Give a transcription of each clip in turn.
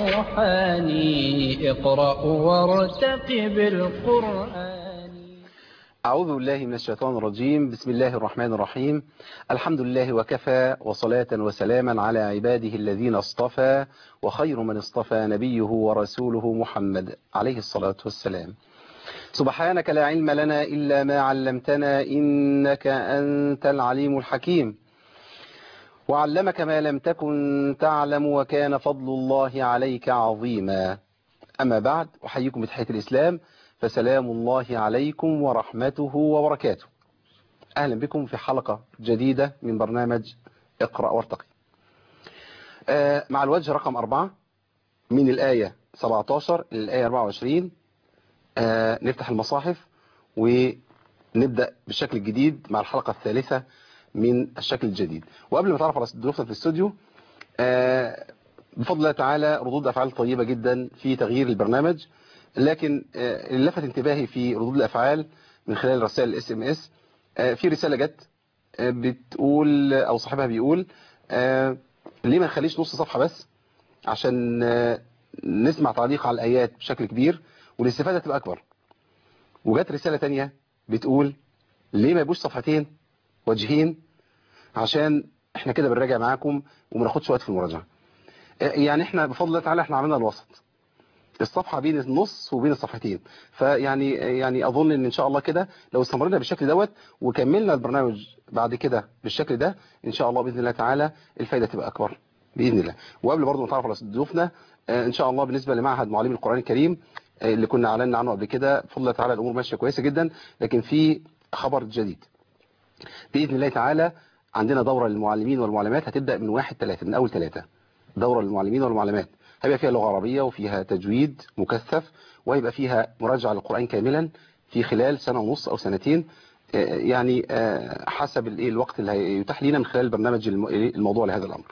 روحاني اقرأ وارتقب القرآن أعوذ بالله من الشيطان الرجيم بسم الله الرحمن الرحيم الحمد لله وكفى وصلاة وسلاما على عباده الذين اصطفى وخير من اصطفى نبيه ورسوله محمد عليه الصلاة والسلام سبحانك لا علم لنا إلا ما علمتنا إنك أنت العليم الحكيم وعلمك ما لم تكن تعلم وكان فضل الله عليك عظيما أما بعد أحييكم بتحية الإسلام فسلام الله عليكم ورحمته وبركاته أهلا بكم في حلقة جديدة من برنامج اقرأ وارتقي آه مع الوجه رقم أربعة من الآية 17 للآية 24 آه نفتح المصاحف ونبدأ بالشكل الجديد مع الحلقة الثالثة من الشكل الجديد وقبل ما تعرف على ضيوفنا في الاستوديو آه بفضل الله تعالى ردود أفعال طيبة جدا في تغيير البرنامج لكن اللي لفت انتباهي في ردود الأفعال من خلال رسائل الاس ام اس في رسالة جت بتقول أو صاحبها بيقول ليه ما نخليش نص صفحة بس عشان نسمع تعليق على الآيات بشكل كبير والاستفادة تبقى أكبر وجت رسالة تانية بتقول ليه ما يبوش صفحتين وجهين عشان احنا كده بنراجع معاكم وما ناخدش وقت في المراجعة يعني احنا بفضل الله تعالى احنا عملنا الوسط الصفحة بين النص وبين الصفحتين فيعني يعني أظن إن إن شاء الله كده لو استمرنا بالشكل دوت وكملنا البرنامج بعد كده بالشكل ده إن شاء الله بإذن الله تعالى الفايدة تبقى أكبر بإذن الله وقبل برضه ما نتعرف على ضيوفنا إن شاء الله بالنسبة لمعهد معلمي القرآن الكريم اللي كنا أعلنا عنه قبل كده بفضل الله تعالى الأمور ماشية كويسة جدا لكن في خبر جديد بإذن الله تعالى عندنا دورة للمعلمين والمعلمات هتبدأ من واحد ثلاثة من أول ثلاثة دورة للمعلمين والمعلمات هيبقى فيها لغة عربية وفيها تجويد مكثف وهيبقى فيها مراجعة للقرآن كاملا في خلال سنة ونص أو سنتين يعني حسب الوقت اللي يتاح لنا من خلال برنامج الموضوع لهذا الأمر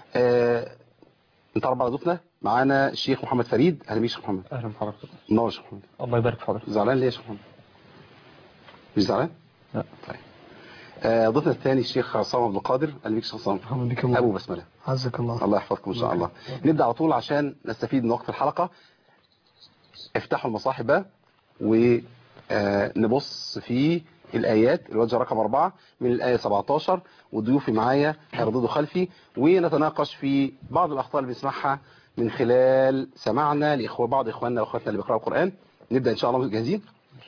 انت ربع ضيفنا معانا الشيخ محمد فريد اهلا بيك شيخ محمد اهلا بحضرتك منور يا شيخ محمد الله يبارك في حضرتك زعلان ليه يا شيخ محمد مش زعلان لا طيب ضيفنا الثاني الشيخ عصام عبد القادر اهلا بيك شيخ عصام الحمد بك الله ابو بسمله عزك الله الله يحفظكم ان شاء الله نبدا على طول عشان نستفيد من وقت الحلقه افتحوا المصاحف بقى ونبص في الآيات الوجه رقم 4 من الآية 17 وضيوفي معايا هيرددوا خلفي ونتناقش في بعض الأخطاء اللي بنسمعها من خلال سماعنا لإخوة بعض إخواننا وأخواتنا اللي بيقرأوا القرآن نبدأ إن شاء الله جاهزين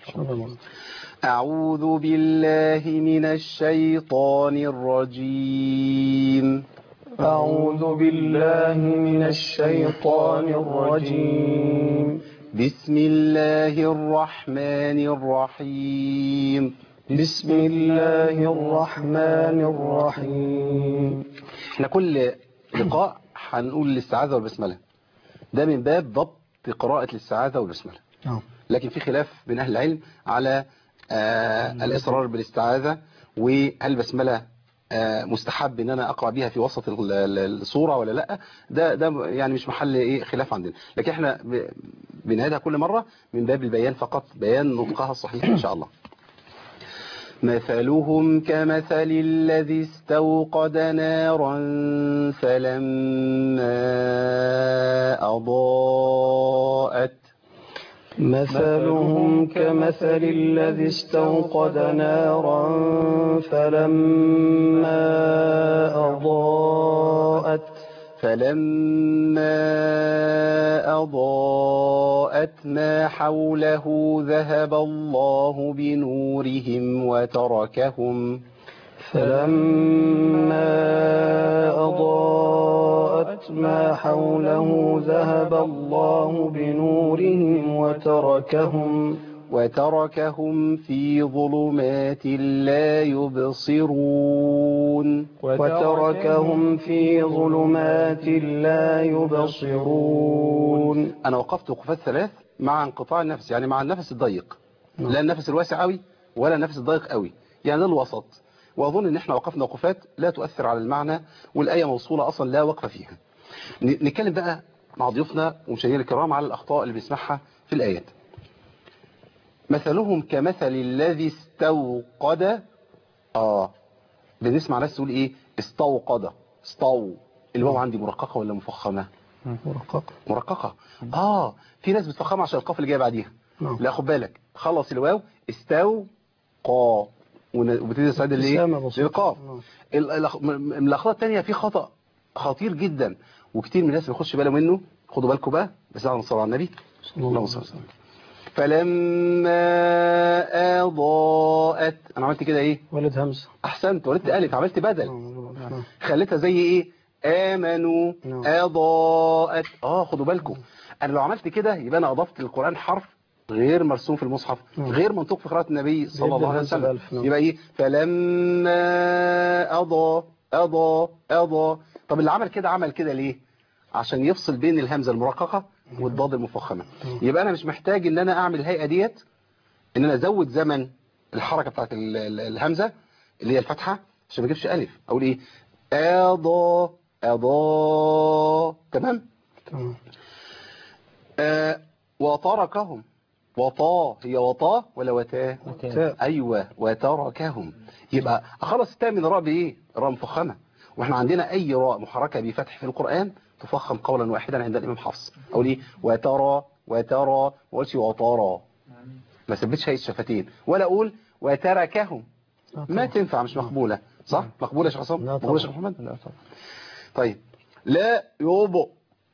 أعوذ بالله من الشيطان الرجيم أعوذ بالله من الشيطان الرجيم بسم الله الرحمن الرحيم بسم الله الرحمن الرحيم احنا كل لقاء هنقول الاستعاذة والبسملة ده من باب ضبط قراءة الاستعاذة والبسملة نعم لكن في خلاف بين أهل العلم على آه الإصرار بالاستعاذة وهل البسملة آه مستحب ان انا اقرا بيها في وسط الصوره ولا لا ده ده يعني مش محل ايه خلاف عندنا لكن احنا بنعيدها كل مره من باب البيان فقط بيان نطقها الصحيح ان شاء الله مثلهم كمثل الذي استوقد نارا فلما أضاءت مثلهم كمثل الذي استوقد نارا فلما أضاءت فلما أضاءت ما حوله ذهب الله بنورهم وتركهم فلما أضاءت ما حوله ذهب الله بنورهم وتركهم وتركهم في ظلمات لا يبصرون وتركهم في ظلمات لا يبصرون أنا وقفت وقفات ثلاث مع انقطاع النفس يعني مع النفس الضيق لا النفس الواسع قوي ولا النفس الضيق قوي يعني ده الوسط وأظن إن إحنا وقفنا وقفات لا تؤثر على المعنى والآية موصولة أصلا لا وقف فيها نتكلم بقى مع ضيوفنا ومشاهدينا الكرام على الأخطاء اللي بنسمعها في الآيات مثلهم كمثل الذي استوقد آه بنسمع ناس تقول إيه استوقد استو الواو عندي مرققة ولا مفخمة مرققة مرققة اه في ناس بتفخمها عشان القاف اللي جايه بعديها نعم. لا خد بالك خلص الواو استو قا ون- وبتدي تساعد ابتسامة الايه بسيطة. للقاف نعم. ال- الأخ- م- من الاخطاء الثانيه في خطا خطير جدا وكتير من الناس ما بيخش باله منه خدوا بالكم بقى بس على الصلاه على النبي صلى الله اللهم عليه صل وسلم فلما اضاءت انا عملت كده ايه ولد همزة احسنت ولدت الف عملت بدل نعم. خليتها زي ايه امنوا نعم. اضاءت اه خدوا بالكم انا لو عملت كده يبقى انا اضفت للقران حرف غير مرسوم في المصحف نعم. غير منطوق في قراءه النبي صلى بيبدأ الله عليه الهمزة وسلم بألف، نعم. يبقى ايه فلما اضاء اضاء اضاء طب اللي عمل كده عمل كده ليه عشان يفصل بين الهمزه المرققه والضاد المفخمه يبقى انا مش محتاج ان انا اعمل الهيئه ديت ان انا ازود زمن الحركه بتاعت ال- ال- الهمزه اللي هي الفتحه عشان ما اجيبش الف اقول ايه اضا اضا تمام تمام آه وتركهم وطا هي وطا ولا وتا تاء. ايوه وتركهم يبقى اخلص التاء من الراء بايه راء مفخمه واحنا عندنا اي راء محركه بفتح في القران تفخم قولا واحدا عند الامام حفص اقول ايه وترى وترى ما اقولش وترى ما ثبتش هي الشفتين ولا اقول وتركهم لا ما طبعا. تنفع مش مقبوله صح مقبوله يا شيخ عصام لا مقبوله يا شيخ طبعا. محمد لا طبعا طيب لا يبو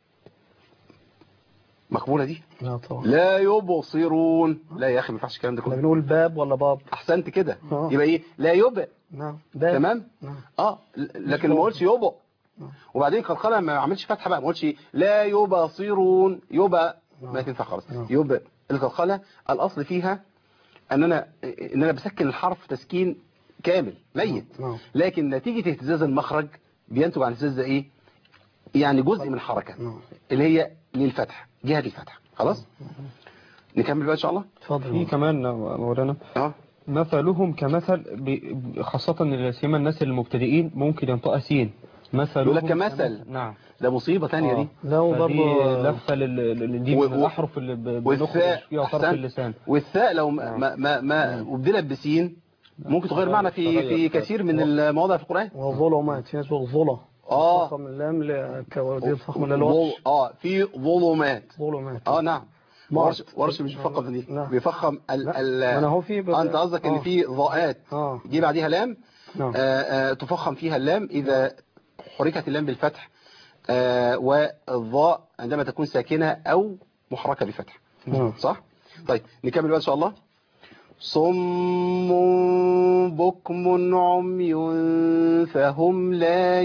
مقبوله دي لا طبعا لا يبصرون لا يا اخي ما ينفعش الكلام ده احنا كله بنقول باب ولا باب احسنت كده آه. يبقى ايه لا يبق نعم باب تمام نعم اه ل- لكن ما قلتش يبق نعم. وبعدين قلقله ما عملش فتحه بقى ما قلتش لا يبصرون يبقى ما نعم. تنفع خالص نعم. يبقى القلقله الاصل فيها ان انا ان انا بسكن الحرف تسكين كامل ميت نعم لكن نتيجه اهتزاز المخرج بينتج عن اهتزاز ده ايه يعني جزء من الحركه نعم اللي هي للفتح جهه الفتح خلاص نكمل بقى ان شاء الله في تفضل كمان مولانا اه مثلهم كمثل ب- خاصة لا سيما الناس المبتدئين ممكن ينطقها سين مثلهم يقول لك كمثل. نعم ده مصيبه ثانيه دي لا هو فدي برضه لفة لل- لل- دي و- من و- الأحرف اللي ب- بنخرج والثاء فيها طرف أحسنت. اللسان والثاء لو ما ما ما, ما وبدلت بسين ممكن تغير معنى في في تغير. كثير من المواضع في القرآن وظلمات في ناس بتقول ظلة اه فخم اللام لكوازير فخم ظل- للوحش اه في ظلمات ظلمات اه نعم مارك. ورش ورش مش بيفخم دي نعم. بيفخم ال لا، ال ما انا هو في آه، انت قصدك ان آه. في ضاءات اه جه بعديها لام نعم آه، آه، تفخم فيها اللام إذا حركت اللام بالفتح آه، والضاء عندما تكون ساكنة أو محركة بفتح نعم صح؟ طيب نكمل بقى إن شاء الله صم بكم عمي فهم لا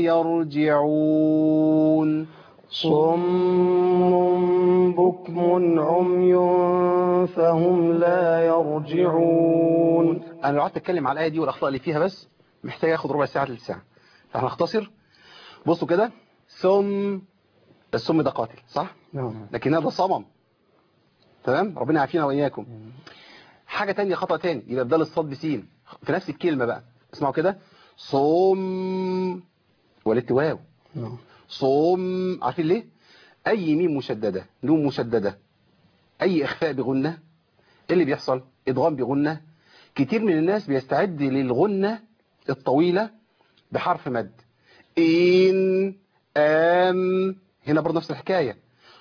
يرجعون صم بكم عمي فهم لا يرجعون أنا لو قعدت أتكلم على الآية دي والأخطاء اللي فيها بس محتاج أخد ربع ساعة ثلث ساعة فاحنا نختصر بصوا كده ثم السم ده قاتل صح؟ نعم لكن هذا صمم تمام ربنا يعافينا واياكم حاجة تانية خطأ تاني يبقى بدل الصاد بسين في نفس الكلمة بقى اسمعوا كده صم ولدت واو نعم صم عارفين ليه اي ميم مشددة نون مشددة اي اخفاء بغنة ايه اللي بيحصل ادغام بغنة كتير من الناس بيستعد للغنة الطويلة بحرف مد إن أم هنا برضه نفس الحكاية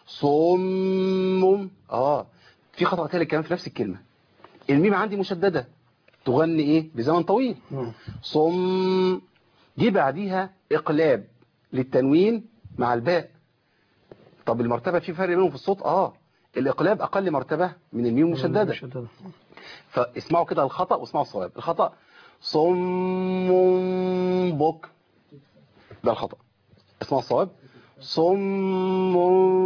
صم اه في خطأ تالت كمان في نفس الكلمة الميم عندي مشددة تغني ايه بزمن طويل نعم صم دي بعديها اقلاب للتنوين مع الباء طب المرتبة في فرق بينهم في الصوت اه الاقلاب اقل مرتبة من الميم المشددة مشددة فاسمعوا كده الخطأ واسمعوا الصواب الخطأ صم بك ده الخطأ اسمعوا الصواب صم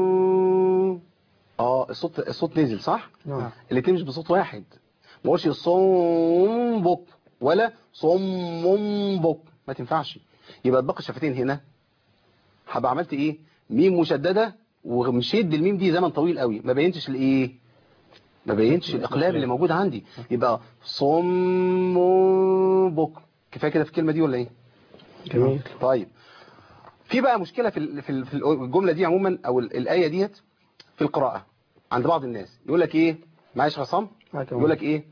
اه الصوت الصوت نزل صح نعم الاتنين مش بصوت واحد ما قولش صم بك ولا صم بك ما تنفعش يبقى تبقى الشفتين هنا هبقى عملت ايه ميم مشددة ومشيت بالميم دي زمن طويل قوي ما بينتش الايه ما بينتش الاقلاب اللي موجود عندي يبقى صم بك كفايه كده في الكلمه دي ولا ايه جميل طيب في بقى مشكله في ال- في ال- في الجمله دي عموما او ال- الايه ديت في القراءه عند بعض الناس يقول لك ايه معلش يا عصام هكذا. يقول لك ايه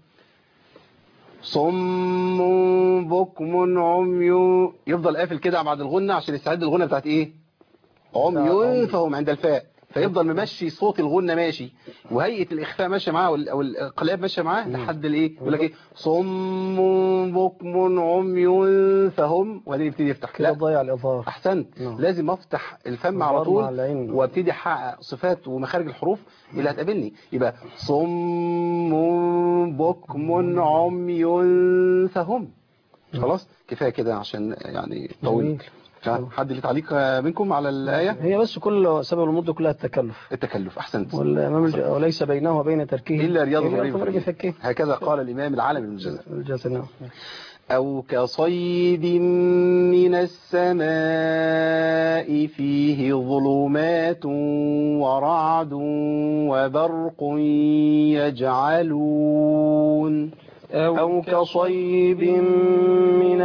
صم بكم عمي يفضل قافل كده بعد الغنه عشان يستعد الغنه بتاعت ايه عمي فهم عند الفاء فيفضل ممشي صوت الغنة ماشي وهيئة الإخفاء ماشية معاه وال- أو القلاب ماشية معاه لحد الإيه يقول لك إيه صم بكم عمي فهم وبعدين يبتدي يفتح كده لا ضيع الإظهار أحسنت نعم. لازم أفتح الفم على الإظهار مع طول العين. وابتدي أحقق صفات ومخارج الحروف اللي هتقابلني يبقى صم بكم عمي فهم خلاص كفاية كده عشان يعني طويل جميل. حد ليه تعليق منكم على الآية هي بس كل سبب المدة كلها التكلف التكلف أحسنت والإمام الج... وليس بينه وبين تركه إلا رياض غريب غريب فكيه فكه هكذا قال الإمام العالم من الجزء الجزء نعم أو كصيب من السماء فيه ظلمات ورعد وبرق يجعلون أو كصيب من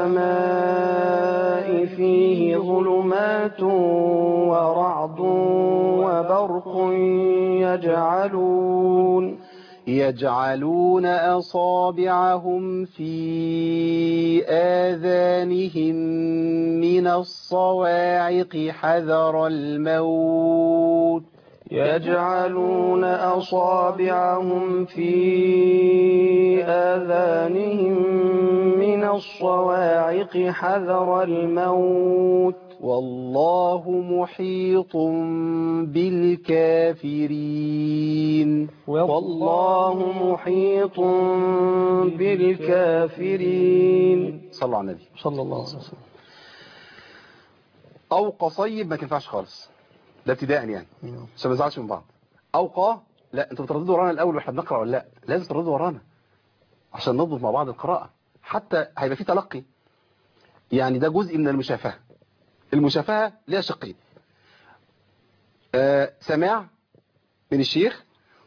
السماء فيه ظلمات ورعد وبرق يجعلون يجعلون أصابعهم في آذانهم من الصواعق حذر الموت يجعلون أصابعهم في آذانهم من الصواعق حذر الموت والله محيط بالكافرين والله محيط بالكافرين صلوا على النبي صلى الله عليه وسلم أو قصيب ما تنفعش خالص ده ابتداء يعني عشان ما نزعلش من بعض أو قا لا انتوا بترددوا ورانا الأول واحنا بنقرأ ولا لا لازم ترددوا ورانا عشان نضبط مع بعض القراءة حتى هيبقى في تلقي يعني ده جزء من المشافهة المشافهة ليها شقين آه سماع من الشيخ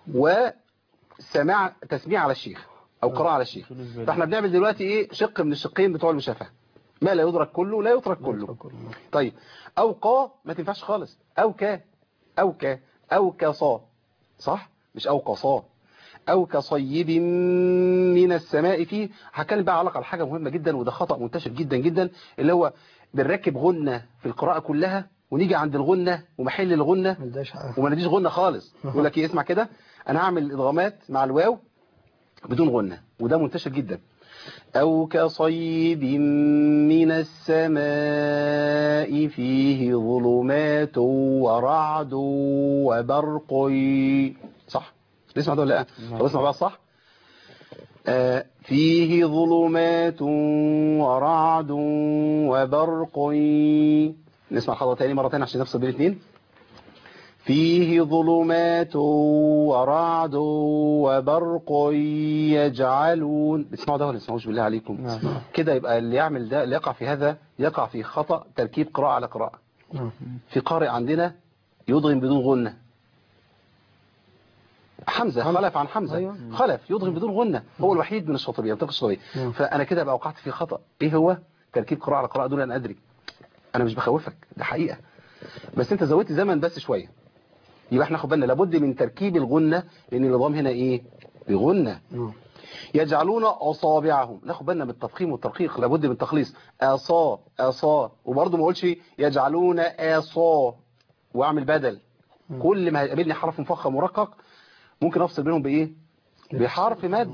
وسماع تسميع على الشيخ أو قراءة على الشيخ فاحنا بنعمل دلوقتي ايه شق من الشقين بتوع المشافهة ما لا يدرك كله لا يترك كله طيب أو قا ما تنفعش خالص أو كا أو كا أو كصا صح مش أو قصا أو كصيب من السماء فيه هتكلم بقى علاقة على حاجة مهمة جدا وده خطأ منتشر جدا جدا اللي هو بنركب غنة في القراءة كلها ونيجي عند الغنة ومحل الغنة ملداش حق. وما نديش غنة خالص يقول لك ايه اسمع كده انا هعمل ادغامات مع الواو بدون غنة وده منتشر جدا أو كصيب من السماء فيه ظلمات ورعد وبرق صح نسمع ده ولا لا طب اسمع بقى صح آه فيه ظلمات ورعد وبرق نسمع الخطوة تاني مرة تانية عشان نفصل بين الاثنين فيه ظلمات ورعد وبرق يجعلون اسمعوا ده ولا تسمعوش بالله عليكم نعم. كده يبقى اللي يعمل ده اللي يقع في هذا يقع في خطأ تركيب قراءة على قراءة نعم. في قارئ عندنا يضغم بدون غنة حمزة خلف عن حمزة أيوة. خلف يضغم بدون غنة هو الوحيد من الشاطبية منطقة الشاطبية نعم. فأنا كده بقى وقعت في خطأ إيه هو تركيب قراءة على قراءة دون أن أدري أنا مش بخوفك ده حقيقة بس أنت زودت زمن بس شوية يبقى احنا خد بالنا لابد من تركيب الغنة لأن النظام هنا إيه بغنة نعم. يجعلون أصابعهم ناخد بالنا من التفخيم والترقيق لابد من التخليص أصا أصا وبرضه ما اقولش يجعلون أصا واعمل بدل كل ما هيقابلني حرف مفخم مرقق ممكن افصل بينهم بايه بحرف مد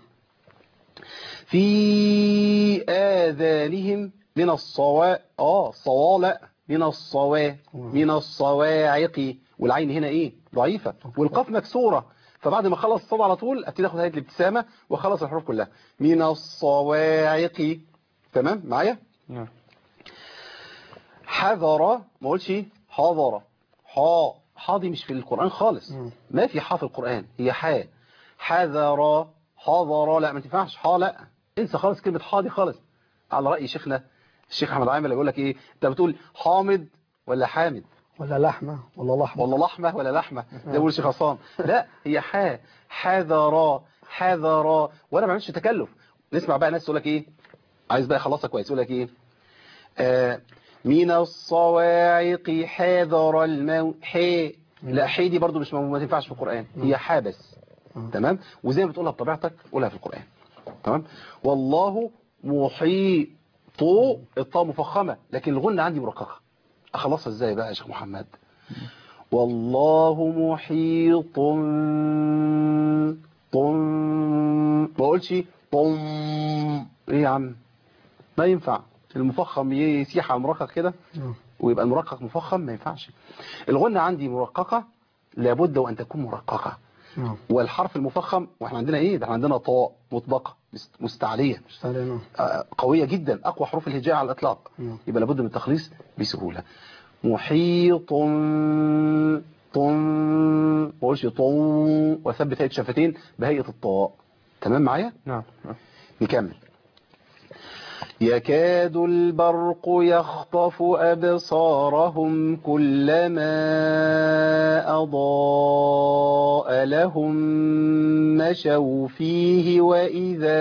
في آذانهم من الصواء اه صوالق من الصواء من الصواعق والعين هنا ايه ضعيفة والقاف مكسورة فبعد ما خلص الصوت على طول ابتدي اخد هيئة الابتسامة واخلص الحروف كلها من الصواعق تمام معايا نعم حذر ما قلتش حذر حا حا دي مش في القرآن خالص مم. ما في حا في القرآن هي حا حذر حذر لا ما تنفعش حا لا انسى خالص كلمة حا دي خالص على رأي شيخنا الشيخ احمد عامر يقول لك ايه انت بتقول حامد ولا حامد ولا لحمة ولا لحمة ولا لحمة ولا لحمة ده بيقول الشيخ عصام لا هي حا حذر حذر وانا ما بعملش تكلف نسمع بقى ناس تقول لك ايه عايز بقى يخلصها كويس يقول لك ايه آه من الصواعق حذر الموت حي لا حي دي برضو مش مو- ما تنفعش في القرآن هي حا بس تمام وزي ما بتقولها بطبيعتك قولها في القرآن تمام والله محيط الطاء مفخمة لكن الغنة عندي مرققة اخلصها ازاي بقى يا شيخ محمد والله محيط طم ما اقولش طم ايه يا عم ما ينفع المفخم يسيح على المرقق كده نعم. ويبقى المرقق مفخم ما ينفعش الغنة عندي مرققة لابد وان تكون مرققة نعم والحرف المفخم واحنا عندنا ايه ده احنا عندنا طاء مطبقة مست- مستعلية استعلي نعم آه، قوية جدا أقوى حروف الهجاء على الإطلاق نعم. يبقى لابد من التخليص بسهولة محيط طن ما اقولش طن وأثبت هيئة الشفتين بهيئة الطاء تمام معايا نعم نعم. نكمل يكاد البرق يخطف أبصارهم كلما أضاء لهم مشوا فيه وإذا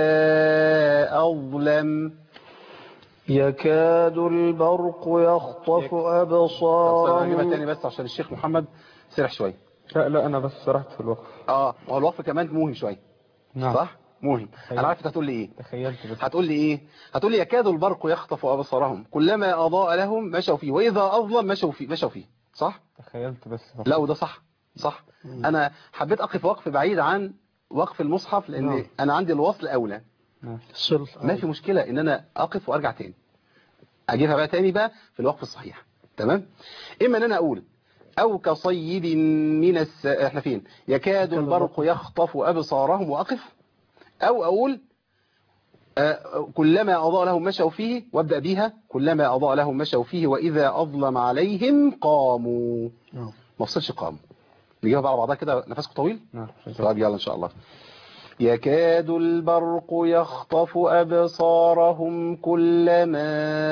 أظلم يكاد البرق يخطف طب أنا هجيبها تاني أبصارهم بس عشان الشيخ محمد سرح شوية لا لا أنا بس سرحت في الوقت اه ما هو الوقف كمان موهم شوية نعم صح موهم انا عارف انت هتقول لي ايه تخيلت بس هتقول لي ايه هتقول لي يكاد البرق يخطف ابصارهم كلما اضاء لهم مشوا فيه واذا اظلم مشوا فيه مشوا فيه صح تخيلت بس لا وده صح صح انا حبيت اقف وقف بعيد عن وقف المصحف لان نعم. انا عندي الوصل اولى نعم. صل ما في مشكلة ان انا اقف وارجع تاني اجيبها بقى تاني بقى في الوقف الصحيح تمام اما ان انا اقول او كصيب من الس... احنا فين يكاد البرق يخطف ابصارهم واقف او اقول آه، كلما اضاء لهم مشوا فيه وابدا بيها كلما اضاء لهم مشوا فيه واذا اظلم عليهم قاموا نعم ما وصلش قاموا نجيبها بقى على بعضها كده نفسكم طويل نعم طيب يلا ان شاء الله يكاد البرق يخطف أبصارهم كلما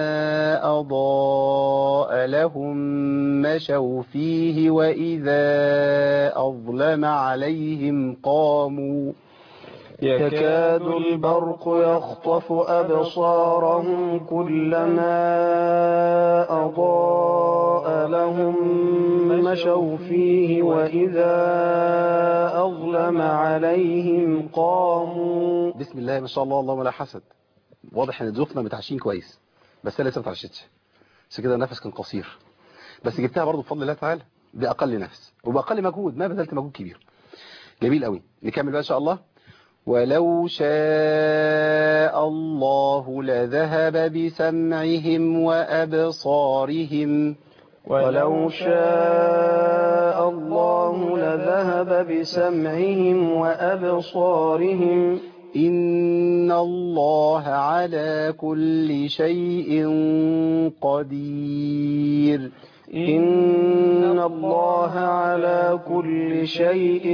أضاء لهم مشوا فيه وإذا أظلم عليهم قاموا يكاد البرق يخطف أبصارهم كلما أضاء لهم مشوا فيه وإذا أظلم عليهم قاموا بسم الله ما شاء الله اللهم لا حسد واضح ان ضيوفنا متعشين كويس بس انا لسه ما اتعشتش عشان كده النفس كان قصير بس جبتها برضو بفضل الله تعالى باقل نفس وباقل مجهود ما بذلت مجهود كبير جميل قوي نكمل بقى ان شاء الله ولو شاء الله لذهب بسمعهم وأبصارهم ولو شاء الله لذهب بسمعهم وأبصارهم إن الله على كل شيء قدير إن الله على كل شيء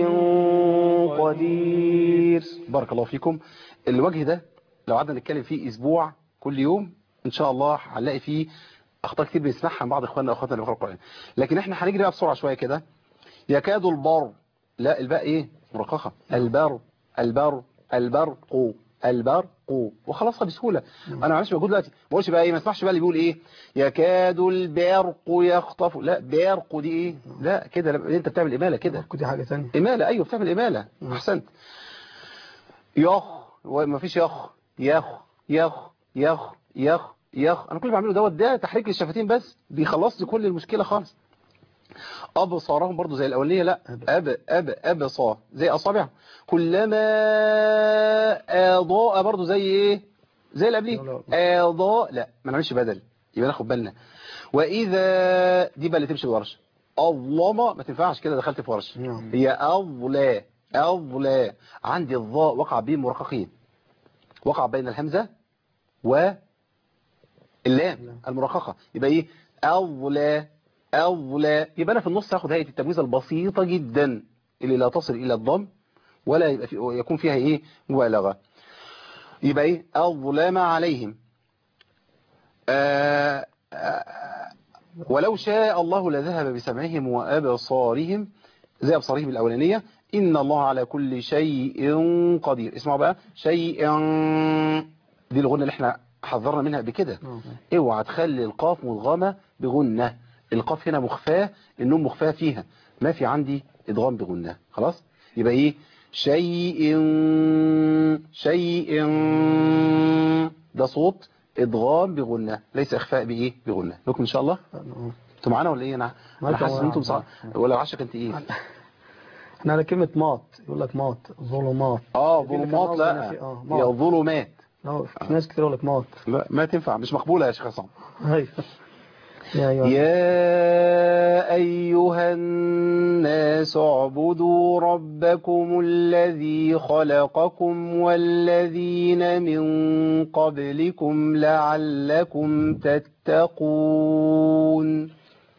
قدير بارك الله فيكم الوجه ده لو قعدنا نتكلم فيه أسبوع كل يوم إن شاء الله هنلاقي فيه أخطاء كتير بنسمعها من بعض إخواننا وأخواتنا اللي بيقرأوا القرآن لكن إحنا هنجري بقى بسرعة شوية كده يكاد البر لا الباء إيه مرققة البر البر البرق البرق وخلصها بسهولة انا ما عملش مجهود دلوقتي ما اقولش بقى ايه ما اسمعش بقى اللي بيقول ايه يكاد البرق يخطف لا برق دي ايه لا كده لا، انت بتعمل اماله كده دي حاجة تانية اماله ايوه بتعمل اماله احسنت يخ وما فيش يخ يخ يخ يخ يخ يخ انا كل اللي بعمله دوت ده تحريك للشفتين بس بيخلص لي كل المشكله خالص أبصارهم برضو زي الأولية لا أب أب أبصار زي أصابع كلما أضاء برضو زي إيه زي اللي قبليه أضاء لا ما نعملش بدل يبقى ناخد بالنا وإذا دي بقى اللي تمشي بورش أظلمة ما تنفعش كده دخلت في ورش نعم. هي أظلا أظلا عندي الضاء وقع بين مرققين وقع بين الهمزة واللام المرققة يبقى إيه أظلا أظلا يبقى أنا في النص هاخد هيئة التمويز البسيطة جدا اللي لا تصل إلى الضم ولا يبقى في يكون فيها إيه مبالغة يبقى إيه أظلم عليهم آه آه ولو شاء الله لذهب بسمعهم وأبصارهم زي أبصارهم الأولانية إن الله على كل شيء قدير اسمعوا بقى شيء دي الغنة اللي احنا حذرنا منها بكده اوعى تخلي القاف مدغمة بغنة القاف هنا مخفاة النوم مخفاة فيها ما في عندي ادغام بغنة خلاص يبقى ايه شيء شيء ده صوت ادغام بغنة ليس اخفاء بايه بغنة لكم ان شاء الله انتوا معانا ولا ايه انا انا معاك حاسس ان معاك. انتم صع... ولا العشاء كانت ايه احنا على كلمة ماط يقول لك ماط ظلمات اه في اللي كان ظلمات قصدي لا أنا في- آه، هي ماط. ظلمات لا في ناس كتير يقول لك ماط لا ما تنفع مش مقبولة يا شيخ عصام ايوه يا ايوه يا أيها الناس اعبدوا ربكم الذي خلقكم والذين من قبلكم لعلكم تتقون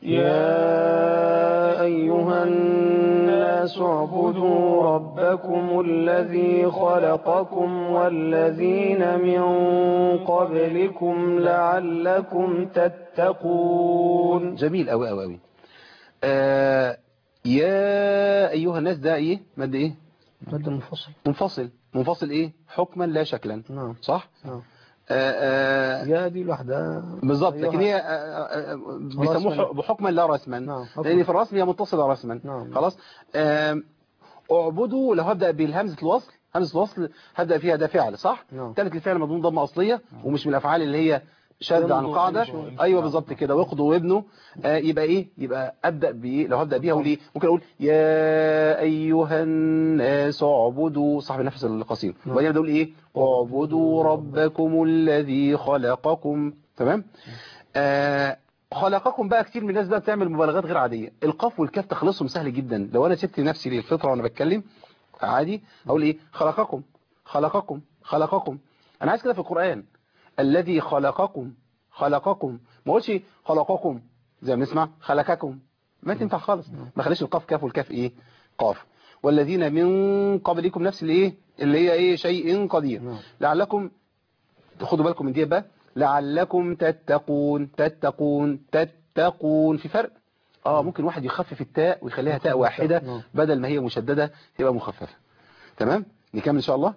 يا أيها الناس اعبدوا ربكم الذي خلقكم والذين من قبلكم لعلكم تتقون جميل أوي أوي أوي آه يا أيها الناس ده إيه مد إيه مد منفصل منفصل منفصل إيه حكما لا شكلا نعم صح نعم آه آه يا دي لوحدها بالظبط أيها. لكن هي آه، آه، آه، بيسموه رسماً. ح- بحكما لا رسما نعم حكم. لان في الرسم هي متصله رسما نعم. خلاص آم، اعبدوا لو هبدا بالهمزه الوصل همزه الوصل هبدا فيها ده فعل صح نعم. ثالث الفعل مضمون ضمه اصليه ومش من الافعال اللي هي شاذة عن يمضوا القاعده ويمشوا. ايوه بالظبط كده واخدوا وابنه آه يبقى ايه يبقى ابدا بايه لو هبدا بيها اقول ايه ممكن اقول يا ايها الناس اعبدوا صاحب النفس القصير نعم. وبعدين اقول ايه اعبدوا ربكم الذي خلقكم تمام آه خلقكم بقى كتير من الناس بقى بتعمل مبالغات غير عاديه القاف والكاف تخلصهم سهل جدا لو انا سبت نفسي للفطره وانا بتكلم عادي اقول ايه خلقكم خلقكم خلقكم انا عايز كده في القران الذي خلقكم خلقكم ما اقولش خلقكم زي ما نسمع خلقكم ما تنفع خالص ما خليش القاف كاف والكاف ايه قاف والذين من قبلكم نفس الايه اللي هي ايه شيء قدير نعم. لعلكم خدوا بالكم من دي بقى لعلكم تتقون تتقون تتقون في فرق اه ممكن واحد يخفف التاء ويخليها تاء واحدة نعم. بدل ما هي مشددة تبقى مخففة تمام نكمل ان شاء الله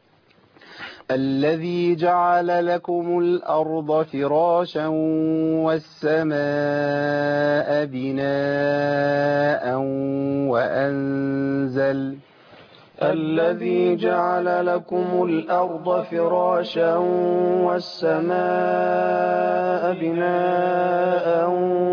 الذي جعل لكم الأرض فراشا والسماء بناء وأنزل الذي جعل لكم الأرض فراشا والسماء بناء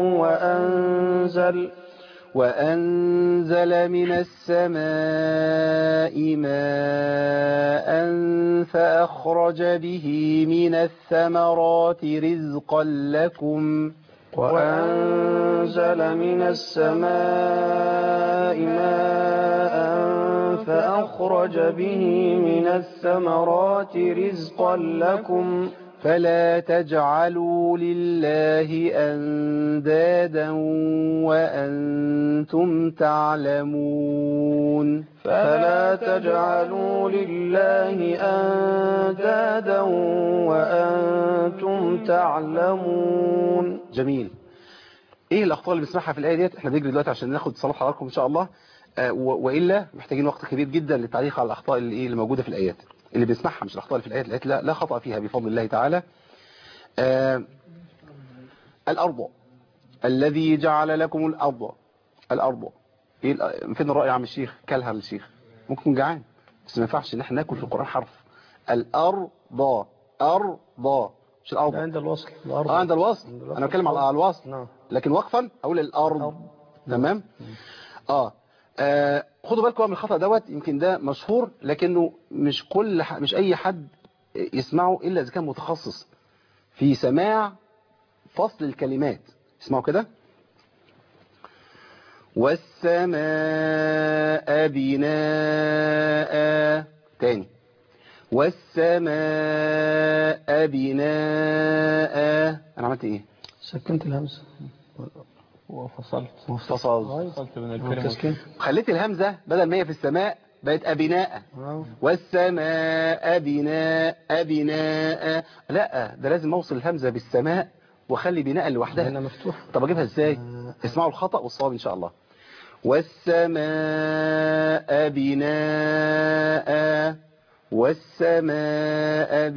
وأنزل وأنزل من السماء ماء فأخرج به من الثمرات رزقا لكم وأنزل من السماء ماء فأخرج به من الثمرات رزقا لكم فلا تجعلوا لله أندادا وأنتم تعلمون فلا تجعلوا لله أندادا وأنتم تعلمون جميل ايه الاخطاء اللي بنسمعها في الايه ديت احنا بنجري دلوقتي عشان ناخد صلاة حضراتكم ان شاء الله آه و- والا محتاجين وقت كبير جدا للتعليق على الاخطاء اللي ايه اللي موجوده في الايات اللي بنسمعها مش الاخطاء اللي في الايات الايات لا, لا خطا فيها بفضل الله تعالى آه الارض الذي جعل لكم الارض الارض ايه الأ- فين الراي يا عم الشيخ كلها الشيخ ممكن يكون جعان بس ما ينفعش ان احنا ناكل في القران حرف الارض ارض مش الارض ده عند الوصل الأرض اه عند الوصل عند الوصل. انا بتكلم على الوصل نعم لكن وقفا اقول الارض الأرض. تمام اه آه، خدوا بالكم من الخطأ دوت يمكن ده مشهور لكنه مش كل ح... مش اي حد يسمعه الا اذا كان متخصص في سماع فصل الكلمات اسمعوا كده والسماء بناء تاني والسماء بناء انا عملت ايه سكنت الهمزة وفصلت فصلت فصلت بين الكلمة تسكين خليت الهمزة بدل ما هي في السماء بقت أبناء والسماء بناء بناء لا ده لازم أوصل الهمزة بالسماء وأخلي بناء هنا لوحدها مفتوح طب أجيبها إزاي اسمعوا الخطأ والصواب إن شاء الله والسماء بناء والسماء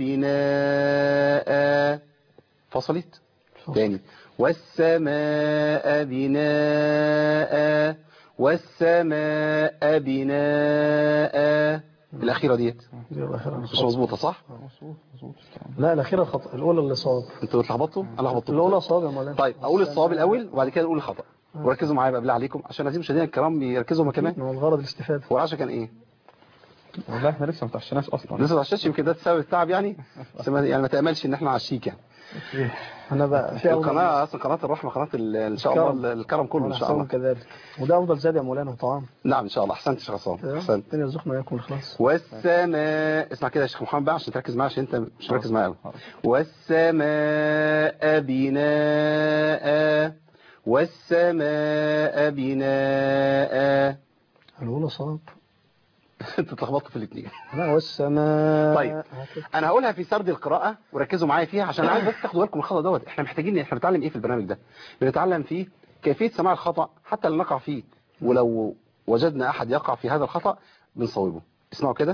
بناء فصلت تاني والسماء بناء والسماء بناء الأخيرة ديت دي الأخيرة مش خطأ. مظبوطة صح مظبوط مظبوط لا الأخيرة خطأ الأولى اللي صواب انتوا اتلخبطتوا انا لخبطت الأولى صواب يا مولانا طيب اقول الصواب الاول وبعد كده نقول الخطا وركزوا معايا بقى بالله عليكم عشان عايزين مشاهدينا الكرام يركزوا هم كمان ما هو الغرض الاستفادة هو العشاء كان ايه والله احنا لسه ما اتعشناش اصلا لسه ما عشاش يمكن ده سبب التعب يعني بس ما يعني ما تاملش ان احنا عشيك يعني أنا بقى في أفضل القناه اصلا قناه الرحمه قناه ال- ان شاء الله الكرم. الكرم كله ان وأنا شاء الله أحسبهم كذلك وده أفضل زاد يا مولانا وطعام نعم ان شاء الله احسنت يا شيخ عصام احسنت ربنا يرزقنا وإياكم الإخلاص والسماء اسمع كده يا شيخ محمد بقى عشان تركز معايا عشان انت مش مركز معايا قوي والسماء بناء والسماء بناء الأولى صواب انت اتلخبطت في الاثنين لا والسماء طيب. انا هقولها في سرد القراءه وركزوا معايا فيها عشان عايز بس تاخدوا بالكم من الخطا دوت احنا محتاجين احنا بنتعلم ايه في البرنامج ده بنتعلم فيه كيفيه سماع الخطا حتى لا نقع فيه ولو وجدنا احد يقع في هذا الخطا بنصوبه اسمعوا كده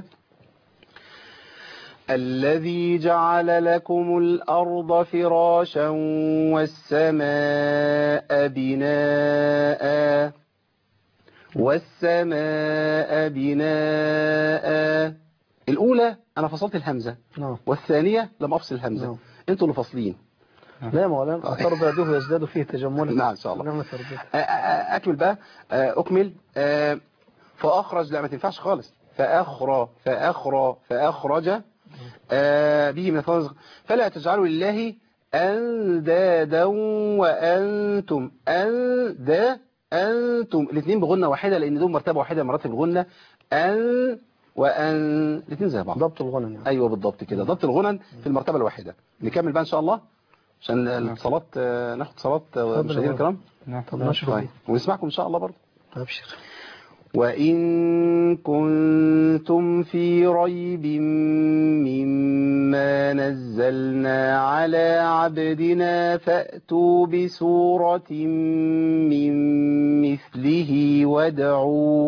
الذي جعل لكم الأرض فراشا والسماء بناء والسماء بناء الأولى أنا فصلت الهمزة نعم والثانية لم أفصل الهمزة نعم. انتوا اللي فاصلين لا يا مولانا ترضى يزداد فيه تجملا نعم إن شاء الله. نعم ترضى أ- أ- أكمل بقى أ- أكمل أ، فأخرج لا ما تنفعش خالص فأخرى فأخرى فأخرج أ، به من الثمرات فلا تجعلوا لله أندادا وأنتم أندا أنتم الاثنين بغنة واحدة لأن دول مرتبة واحدة مراتب الغنة أن وأن الاثنين زي بعض ضبط الغنم يعني. ايوه بالضبط كده ضبط الغنن في المرتبه الواحده نكمل بقى ان شاء الله عشان الصلاه آه، ناخد صلاه آه، اتفضل مشاهدينا يا الكرام نعم طب نشرب طيب ونسمعكم ان شاء الله برضه أبشر وإن كنتم في ريب مما نزلنا على عبدنا فأتوا بسورة من مثله وادعوا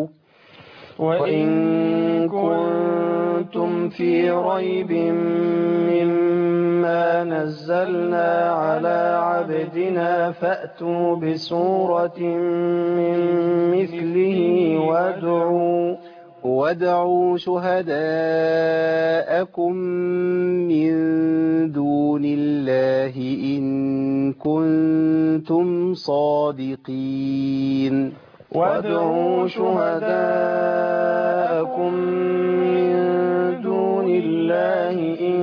وإن كنتم في ريب مما نزلنا على عبدنا فأتوا بسورة من مثله وادعوا وادعوا شهداءكم من دون الله إن كنتم صادقين وادعوا شهداءكم من دون الله إن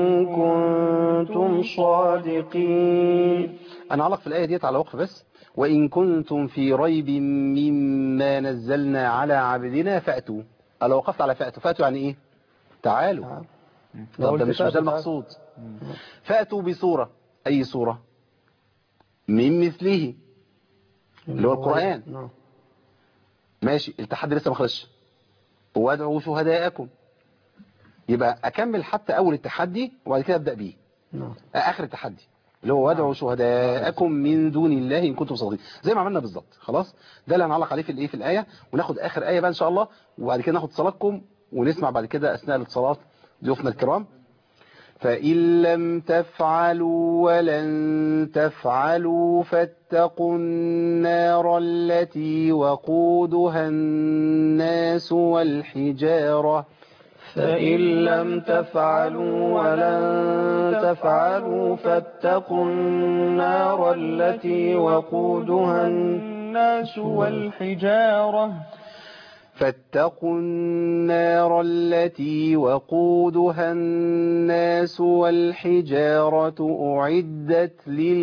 كنتم صادقين أنا أعلق في الآية ديت على وقف بس وإن كنتم في ريب مما نزلنا على عبدنا فأتوا أنا وقفت على فأتوا فأتوا يعني إيه تعالوا لو طب ده قلت مش مش ده فأتوا المقصود فأتوا بصورة أي صورة من مثله اللي هو القرآن. نعم ماشي التحدي لسه ما خلصش وادعوا شهداءكم يبقى اكمل حتى اول التحدي وبعد كده ابدا بيه نعم اخر التحدي اللي هو وادعوا شهداءكم من دون الله ان كنتم صادقين زي ما عملنا بالظبط خلاص ده اللي هنعلق عليه في الايه في الايه وناخد اخر ايه بقى ان شاء الله وبعد كده ناخد صلاتكم ونسمع بعد كده اثناء الاتصالات ضيوفنا الكرام فإن لم تفعلوا ولن تفعلوا فاتقوا النار التي وقودها الناس والحجارة فإن لم تفعلوا ولن تفعلوا فاتقوا النار التي وقودها الناس والحجارة فاتقوا النار التي وقودها الناس والحجارة أعدت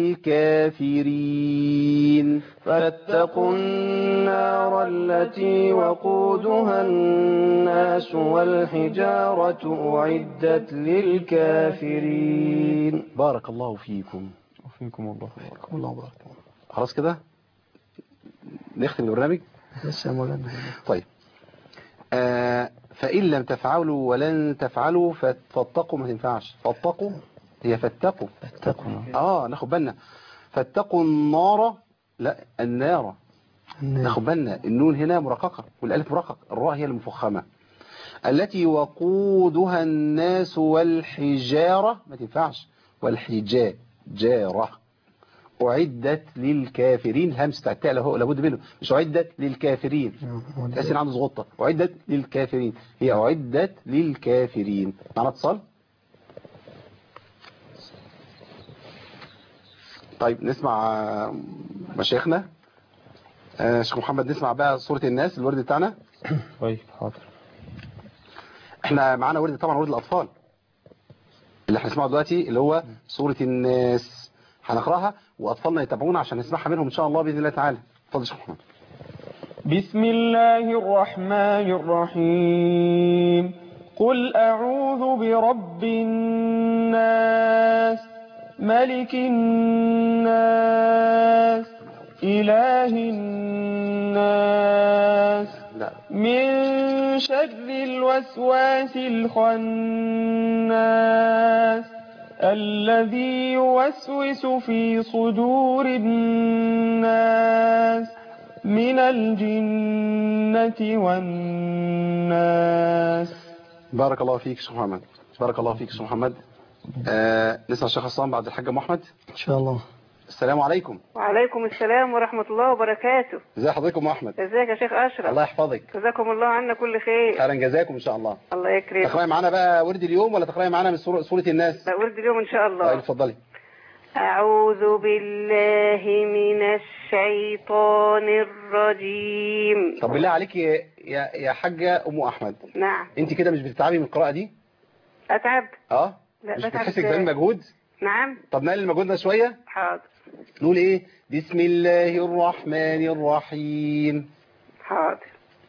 للكافرين فاتقوا النار التي وقودها الناس والحجارة أعدت للكافرين بارك الله فيكم وفيكم الله بارك الله بارك الله خلاص كده نختم البرنامج لسه يا مولانا طيب آه فإن لم تفعلوا ولن تفعلوا فات- فاتقوا ما تنفعش فاتقوا هي فاتقوا اتقوا اه ناخد بالنا فاتقوا النار لا النار ناخد بالنا النون هنا مرققة والالف مرقق الراء هي المفخمة التي وقودها الناس والحجارة ما تنفعش والحجاء جارة أعدت للكافرين الهمس بتاع التاء له لابد منه مش أعدت للكافرين تحس إن عنده زغطة أعدت للكافرين هي أعدت للكافرين معنا اتصال طيب نسمع آه، مشايخنا آه، شيخ محمد نسمع بقى سورة الناس الورد بتاعنا طيب حاضر احنا معانا ورد طبعا ورد الأطفال اللي هنسمعه دلوقتي اللي هو سورة الناس هنقراها وأطفالنا يتابعونا عشان نسمعها منهم إن شاء الله بإذن الله تعالى اتفضل يا شيخ محمد بسم الله الرحمن الرحيم قل أعوذ برب الناس ملك الناس إله الناس لا من شر الوسواس الخناس الذي يوسوس في صدور الناس من الجنة والناس بارك الله فيك شيخ محمد بارك الله فيك شيخ محمد آه نسمع الشيخ حسام بعد الحاج أم احمد إن شاء الله السلام عليكم وعليكم السلام ورحمة الله وبركاته ازي حضرتك ام احمد ازيك يا شيخ أشرف الله يحفظك جزاكم الله عنا كل خير خيرا جزاكم ان شاء الله الله يكرمك تقراي معانا بقى ورد اليوم ولا تقراي معانا من سورة, سورة الناس لا ورد اليوم إن شاء طيب الله اتفضلي أعوذ بالله من الشيطان الرجيم طب بالله عليك يا يا, يا حاجة ام احمد نعم انت كده مش بتتعبي من القراءة دي أتعب اه لا مش بتعب بتحسي إزاي؟ بتعملي مجهود نعم طب نقلل المجهود ده شوية حاضر نقول ايه بسم الله الرحمن الرحيم حاضر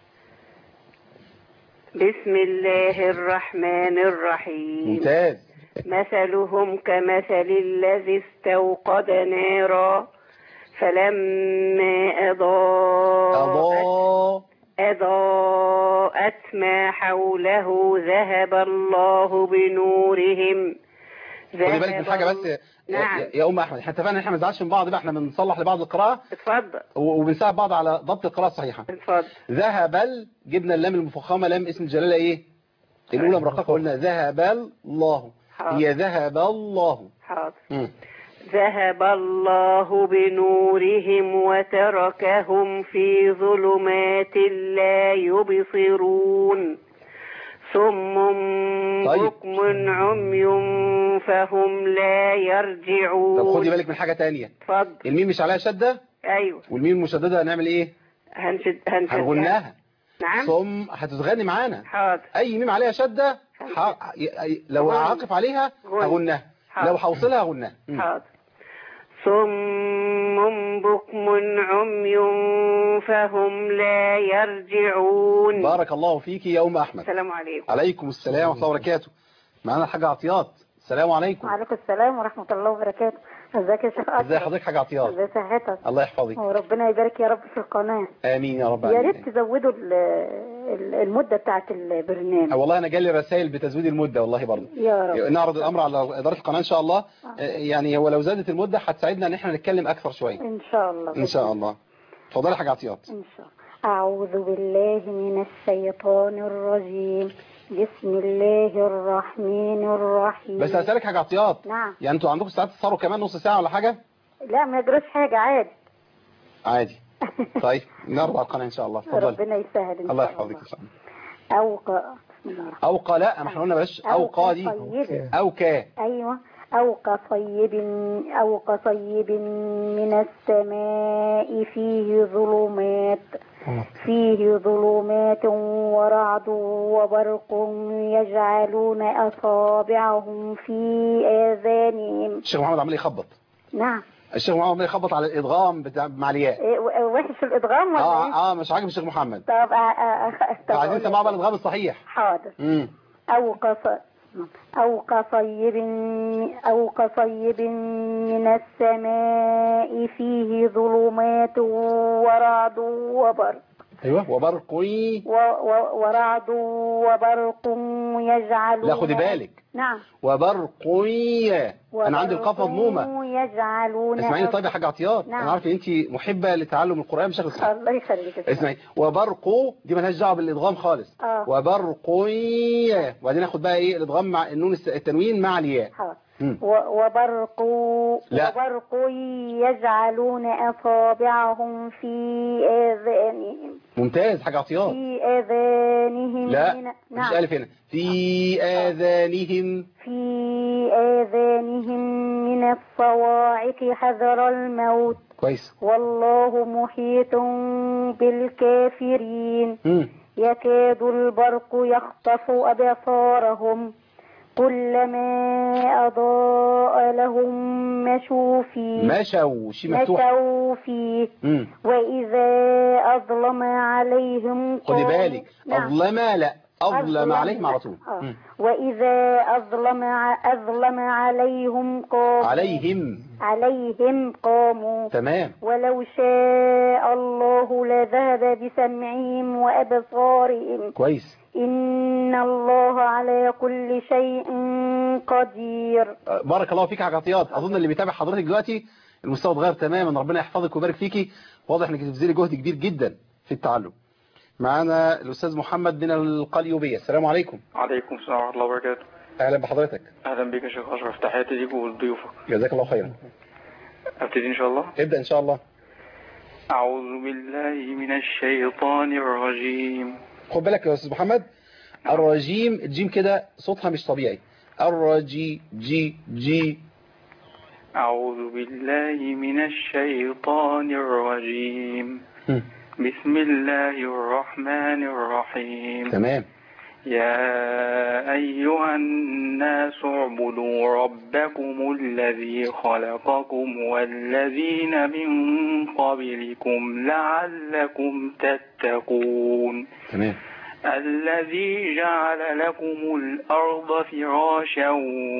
بسم الله الرحمن الرحيم ممتاز مثلهم كمثل الذي استوقد نارا فلما أضاءت أضاء أضاءت ما حوله ذهب الله بنورهم خدي بالك من حاجة بس يا- نعم. يا, يا ام احمد احنا اتفقنا ان احنا ما نزعلش من بعض بقى احنا بنصلح لبعض القراءة اتفضل و- وبنساعد بعض على ضبط القراءة الصحيحة اتفضل ذهب ال- جبنا اللام المفخمة لام اسم الجلالة ايه الأولى مرققة قلنا ذهب الله حاضر. هي ذهب الله حاضر مم. ذهب الله بنورهم وتركهم في ظلمات لا يبصرون صم طيب. بكم عمي فهم لا يرجعون طب خدي بالك من حاجة تانية اتفضل الميم مش عليها شدة ايوه والميم المشددة هنعمل ايه هنشد هنشد هنغناها نعم ثم هتتغني معانا حاضر اي ميم عليها شدة ح... ي- لو غن. هعاقف عليها غن. هغنها حاضر. لو هوصلها هغنها مم. حاضر صم بكم عمي فهم لا يرجعون بارك الله فيك يا أم أحمد السلام عليكم عليكم السلام ورحمة الله وبركاته معانا الحاجة عطيات السلام عليكم وعليكم السلام ورحمة الله وبركاته ازيك يا شيخ ازي أشرف حضرتك حاجة عطيات ازي صحتك الله يحفظك وربنا يبارك يا رب في القناة آمين يا رب يا العالمين. ريت تزودوا ال- ال- المدة بتاعت البرنامج والله انا جالي رسائل بتزويد المدة والله برضه يا رب نعرض الامر على اداره القناه ان شاء الله آه، يعني هو لو زادت المده هتساعدنا ان احنا نتكلم اكثر شويه ان شاء الله ان شاء الله اتفضلي يا حاجه عطيات ان شاء الله اعوذ بالله من الشيطان الرجيم بسم الله الرحمن الرحيم بس هسالك حاجه عطيات نعم يعني انتوا عندكم ساعات تسهروا كمان نص ساعه ولا حاجه لا ما يجراش حاجة عادي عادي طيب نعرض على القناه ان شاء الله اتفضلي ربنا يسهل ان الله شاء يحفظك الله ان شاء الله اوقع بسم الله الرحمن اوقى لا ما احنا قلنا بلاش اوقى دي طيب. اوكى أيوة أو كصيب أو كصيب من السماء فيه ظلمات فيه ظلمات ورعد وبرق يجعلون أصابعهم في آذانهم الشيخ محمد عمال يخبط نعم الشيخ محمد عمال يخبط على الادغام بتاع مع الياء إيه، و- وحش الإدغام ولا إيه؟ اه اه مش عاجب الشيخ محمد طب آه، آه، آه، طب عايزين أقول نسمعه بقى لك. الادغام الصحيح حاضر امم أو كص أو كصيب أو كصيب من السماء فيه ظلمات ورعد وبرق ايوه وبرقي و- و- ورعد وبرق يجعلون لا خدي بالك نعم وبرقية انا عندي القاف مضمومة يجعلون اسمعيني طيب يا حاج عطيات نعم. انا عارف ان انت محبة لتعلم القرآن بشكل صحيح الله يخليك اسمعي وبرقو دي مالهاش دعوه بالادغام خالص اه وبرقية وبعدين ناخد بقى ايه الادغام مع النون الس- التنوين مع الياء حاضر مم. و- وبرق لا. وبرق يجعلون أصابعهم في آذانهم ممتاز حاجة عطيات في آذانهم لا من- مفيش نعم ألف هنا في آذانهم في آذانهم من الصواعق حذر الموت كويس والله محيط بالكافرين مم. يكاد البرق يخطف أبصارهم كلما أضاء لهم مشوا فيه مشوا شي مفتوح مشوا فيه مم. وإذا أظلم عليهم خدي قاموا- بالك نعم. أظلم لا أظلم أظلم. عليهم على طول آه. مم. وإذا أظلم ع- أظلم عليهم قاموا عليهم عليهم قاموا تمام ولو شاء الله لذهب بسمعهم وأبصارهم كويس إن الله على كل شيء قدير آه، بارك الله فيك يا حاج عطيات أظن اللي بيتابع حضرتك دلوقتي المستوى اتغير تماما ربنا يحفظك ويبارك فيكي واضح انك بتبذلي جهد كبير جدا في التعلم معانا الأستاذ محمد من القليوبية السلام عليكم عليكم السلام ورحمة الله وبركاته أهلا بحضرتك أهلا بك يا شيخ أشرف تحياتي ليك ولضيوفك جزاك الله خيرا أبتدي إن شاء الله ابدأ إن شاء الله أعوذ بالله من الشيطان الرجيم خد بالك يا أستاذ محمد الرجيم الجيم كده صوتها مش طبيعي الرجي جي جي أعوذ بالله من الشيطان الرجيم هم. بسم الله الرحمن الرحيم تمام يا أيها الناس اعبدوا ربكم الذي خلقكم والذين من قبلكم لعلكم تتقون تمام الذي جعل لكم الأرض فراشا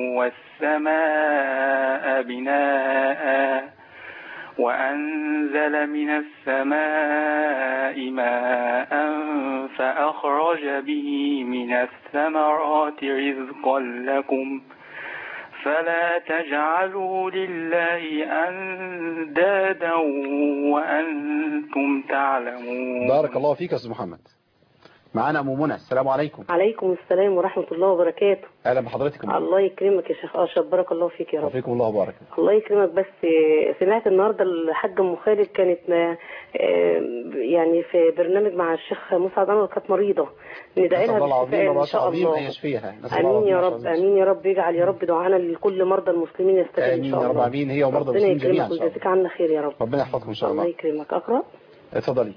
والسماء بناء وأنزل من السماء ماء فأخرج به من الثمرات رزقا لكم فلا تجعلوا لله أندادا وأنتم تعلمون بارك الله فيك يا أستاذ محمد معانا أم منى السلام عليكم عليكم السلام ورحمة الله وبركاته أهلا بحضرتك يا أم منى. الله يكرمك يا شيخ أشرف بارك الله فيك يا رب وفيكم الله وبارك الله يكرمك بس سمعت النهارده الحاجة أم خالد كانت ما- آه، يعني في برنامج مع الشيخ مسعد أنور كانت مريضة ندعي نسأل لها الله العظيم بالشفاء إن وبارك شاء عظيم أن الله يشفيها نسأل الله آمين يا العظيم رب عشان- آمين يا رب يجعل يا رب دعانا لكل مرضى المسلمين يستجب إن آمين شاء يا رب الله آمين هي ومرضى ربنا المسلمين جميعا يكرمك إن شاء الله ويجزيك عنا خير يا رب ربنا يحفظكم إن شاء الله الله يكرمك أقرأ اتفضلي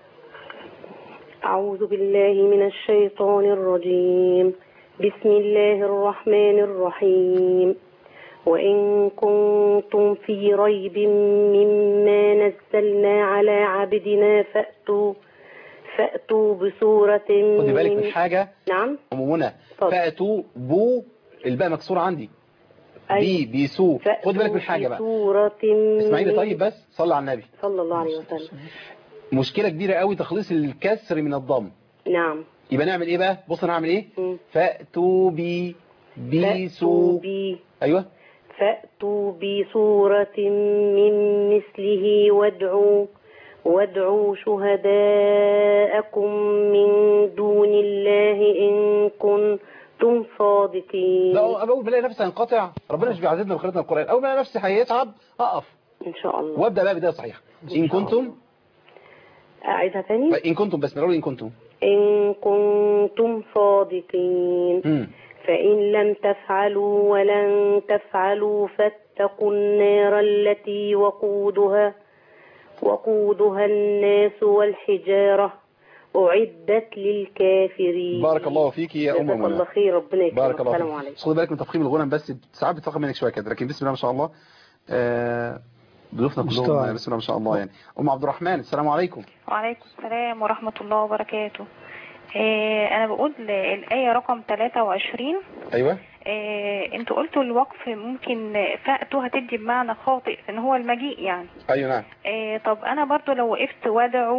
أعوذ بالله من الشيطان الرجيم بسم الله الرحمن الرحيم وإن كنتم في ريب مما نزلنا على عبدنا فأتوا فأتوا بسورة خدي بالك من من حاجة نعم أم منى اتفضل. فأتوا بو الباء مكسور عندي بي أيوة. بيسو فأتوا خد بالك من حاجة بقى بسورة اسمعيني من- طيب بس صلى على النبي صلى الله عليه وسلم مشكلة كبيرة قوي تخليص الكسر من الضم نعم يبقى نعمل ايه بقى بص انا هعمل ايه مم. فأتوا بي فأتوا بيسو بي ايوه فأتوا بسورة من مثله وادعوا وادعوا شهداءكم من دون الله إن كنتم صادقين لا اول ما الاقي نفسي هنقطع ربنا مش بيعذبنا بخيرتنا القرآن اول ما الاقي نفسي هيتعب اقف إن شاء الله وابدا بقى بداية صحيحة ان كنتم أعيدها تاني ان كنتم بس من الاول ان كنتم إن كنتم صادقين مم. فإن لم تفعلوا ولن تفعلوا فاتقوا النار التي وقودها وقودها الناس والحجارة أعدت للكافرين بارك الله فيك يا ام جزاك الله منى خير ربنا يكرمك بارك الله السلام فيك عليكم خد بالك من تفخيم الغنم بس ساعات بتفخم منك شويه كده لكن بسم الله ما شاء الله آه، ضيوفنا كلهم مستوعب. بسم الله ما شاء الله يعني ام عبد الرحمن السلام عليكم وعليكم السلام ورحمة الله وبركاته إيه أنا بقول الآية رقم 23 ايوه إيه أنتوا قلتوا الوقف ممكن فأتوا هتدي بمعنى خاطئ إن هو المجيء يعني ايوه نعم إيه طب أنا برضو لو وقفت وادعوا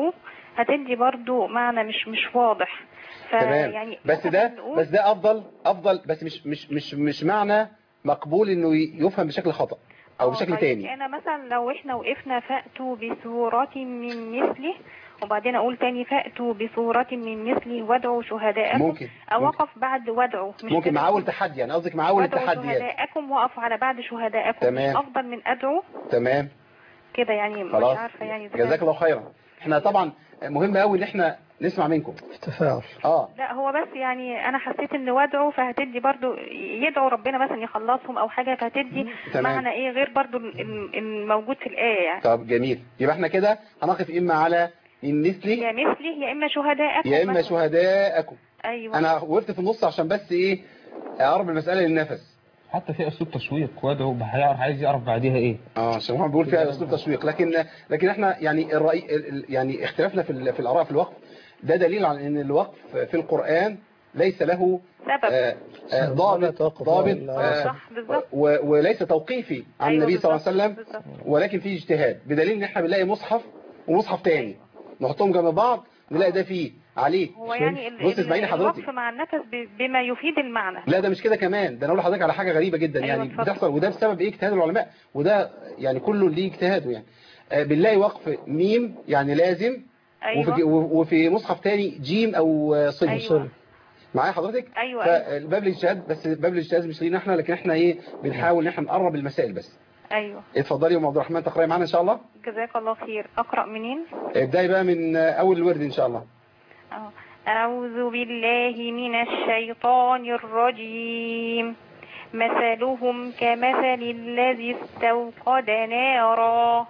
هتدي برضو معنى مش مش واضح تمام فيعني بس مثلاً ده نقول- بس ده افضل افضل بس مش مش مش مش معنى مقبول انه ي- يفهم بشكل خطأ او آه، بشكل طيب تاني انا مثلا لو احنا وقفنا فأتوا بسورة من مثله وبعدين اقول تاني فأتوا بسورة من مثله وادعوا شهداءكم ممكن او ممكن, اقف بعد وادعوا مش ممكن كده مع اول تحدي يعني قصدك مع اول وادعوا التحديات شهداءكم واقف على بعد شهداءكم تمام. مش افضل من ادعو تمام كده يعني مش خلاص عارفه يعني إذا جزاك كان- الله خيرا احنا طبعا مهم قوي ان احنا نسمع منكم تفاعل اه لا هو بس يعني انا حسيت ان وادعوا فهتدي برضو يدعوا ربنا مثلا يخلصهم او حاجه فهتدي تمام. معنى ايه غير برضو ال- الموجود في الايه يعني طب جميل يبقى احنا كده هنقف اما على من مثلي يا مثلي يا اما شهداءكم يا اما مثلاً. شهداءكم ايوه انا وقفت في النص عشان بس ايه اقرب المساله للنفس حتى في اسلوب تشويق وادعو هيعرف عايز يعرف بعديها ايه اه عشان هو بيقول فيها اسلوب تشويق لكن لكن احنا يعني الرأي ال- ال- يعني اختلافنا في ال- في الاراء في الوقف ده دليل على ان الوقف في القرآن ليس له سبب آه، آه، ضابط ضابط آه، صح بالظبط و- وليس توقيفي عن أيوة النبي صلى الله عليه وسلم بالظبط. ولكن فيه اجتهاد بدليل ان احنا بنلاقي مصحف ومصحف تاني نحطهم جنب بعض نلاقي ده فيه عليه هو يعني ال- بص ال- اسمعيني حضرتك الوقف مع النفس ب- بما يفيد المعنى لا ده مش كده كمان ده انا اقول لحضرتك على حاجه غريبه جدا أيوة، يعني اتفضل. بتحصل وده بسبب ايه اجتهاد العلماء وده يعني كله ليه اجتهاده يعني آه، بنلاقي وقف ميم يعني لازم وفي ايوه وفي مصحف تاني جيم او آه، صلي أيوة. معايا حضرتك ايوه ايوه فباب الاجتهاد بس باب الاجتهاد مش لينا احنا لكن احنا ايه بنحاول ان احنا نقرب المسائل بس ايوه اتفضلي يا ام عبد الرحمن تقراي معانا ان شاء الله جزاك الله خير اقرا منين ابداي بقى من آه، اول الورد ان شاء الله آه. أعوذ بالله من الشيطان الرجيم مثلهم كمثل الذي استوقد نارا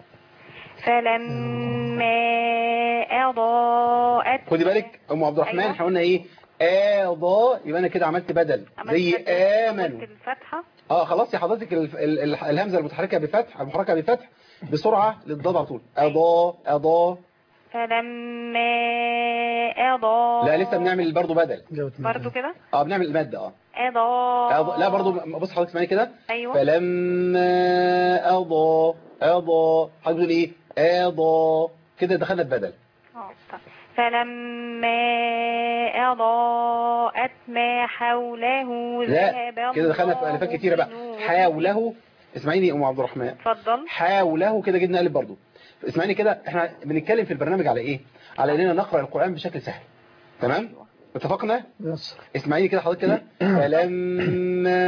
فلما أضاءت خدي بالك ام عبد الرحمن أيوة. احنا قلنا ايه اضا يبقى انا كده عملت بدل عملت زي بدل. امنوا قلت الفتحة اه خلاص يا حضرتك ال- ال- ال- الهمزه المتحركه بفتح المحركه بفتح بسرعه للضاد على طول اضا اضا فلما أضاء لا لسه بنعمل برضه بدل برضو كده اه بنعمل الماده اه أضاء أض- لا برضه بص حضرتك اسمعي كده أيوة فلما اضا اضا حضرتك بتقول ايه اضا كده دخلنا في بدل آه، طيب. فلما أضاءت ما حوله لا ذهب كده دخلنا في الله الفات كتيره بقى بنورهم. حاوله اسمعيني يا ام عبد الرحمن اتفضل حاوله كده جبنا قلب برضه اسمعيني كده احنا بنتكلم في البرنامج على ايه على اننا نقرا القران بشكل سهل تمام اتفقنا يسر اسمعيني كده حضرتك كده فلما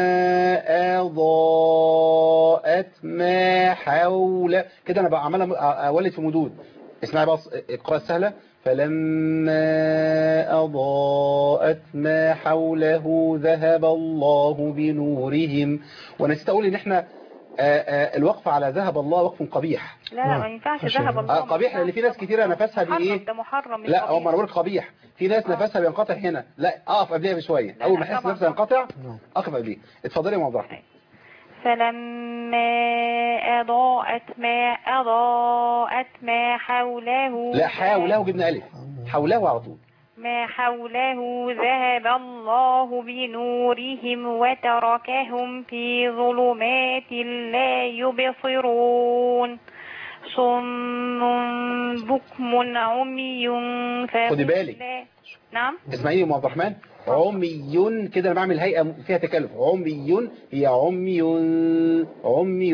أضاءت ما حول كده انا بقى عمال اولد في مدود اسمعي بقى القراءة السهلة فلما أضاءت ما حوله ذهب الله بنورهم ونسيت أقول إن إحنا آه، آه، الوقف على ذهب الله وقف قبيح لا لا ما ينفعش عشان- ذهب الله آه، قبيح لأن في ناس كتيرة نفسها محرم بإيه ده محرم مش لا هو قبيح. ما انا بقول لك قبيح في ناس آه. نفسها بينقطع هنا لا اقف قبلها بشويه لا، اول لا، ما احس طبعاً. نفسي ينقطع اقف قبليه اتفضلي يا ام عبد الرحمن فلما أضاءت ما أضاءت ما حوله لا حاوله جبنا الف حوله على طول ما حوله ذهب الله بنورهم وتركهم في ظلمات لا يبصرون صم بكم عمي فهم خدي بالك. لا- نعم اسمعيني يا ام عبد الرحمن عمي كده انا بعمل هيئه فيها تكلف عمي هي عمي عمي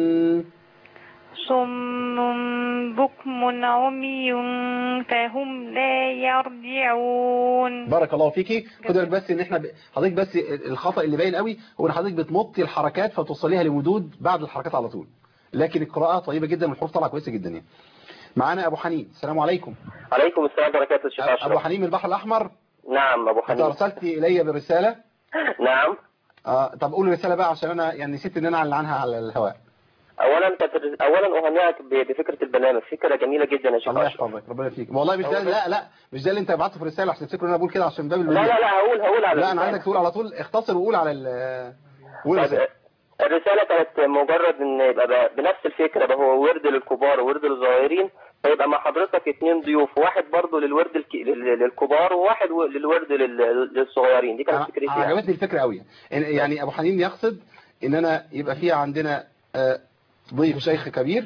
صم بكم عمي فهم لا يرجعون بارك الله فيكي خد بالك بس ان احنا ب... حضرتك بس الخطا اللي باين قوي هو ان حضرتك بتمطي الحركات فتوصليها لمدود بعد الحركات على طول لكن القراءه طيبه جدا والحروف طالعه كويسه جدا يعني معانا ابو حنين السلام عليكم عليكم السلام وبركاته الشيخ ابو أشرف حنين من البحر الاحمر نعم أبو انت حنين ارسلت الي برساله نعم آه طب قول الرساله بقى عشان انا يعني نسيت ان انا اعلن عنها على الهواء أولا كانت- أولا أهنئك ب- بفكرة البرنامج فكرة جميلة جدا يا شيخ الله أشرف يحفظك ربنا يفيك والله مش ده لا لا مش ده اللي انت بعته في الرساله عشان تفتكروا ان انا بقول كده عشان باب لا البداية. لا لا هقول هقول على لا انا الرسالة. عايزك تقول على طول اختصر وقول على ال قول طيب، الرسالة. الرسالة كانت مجرد ان يبقى ب- بنفس الفكرة بقى هو ورد للكبار وورد للصغيرين فيبقى مع حضرتك اتنين ضيوف واحد برضه للورد الك... لل- للكبار وواحد و- للورد لل- للصغيرين دي كانت أنا- فكرتي يعني. عجبتني الفكره قوي يعني ابو حنين يقصد ان انا يبقى في عندنا آه، ضيف شيخ كبير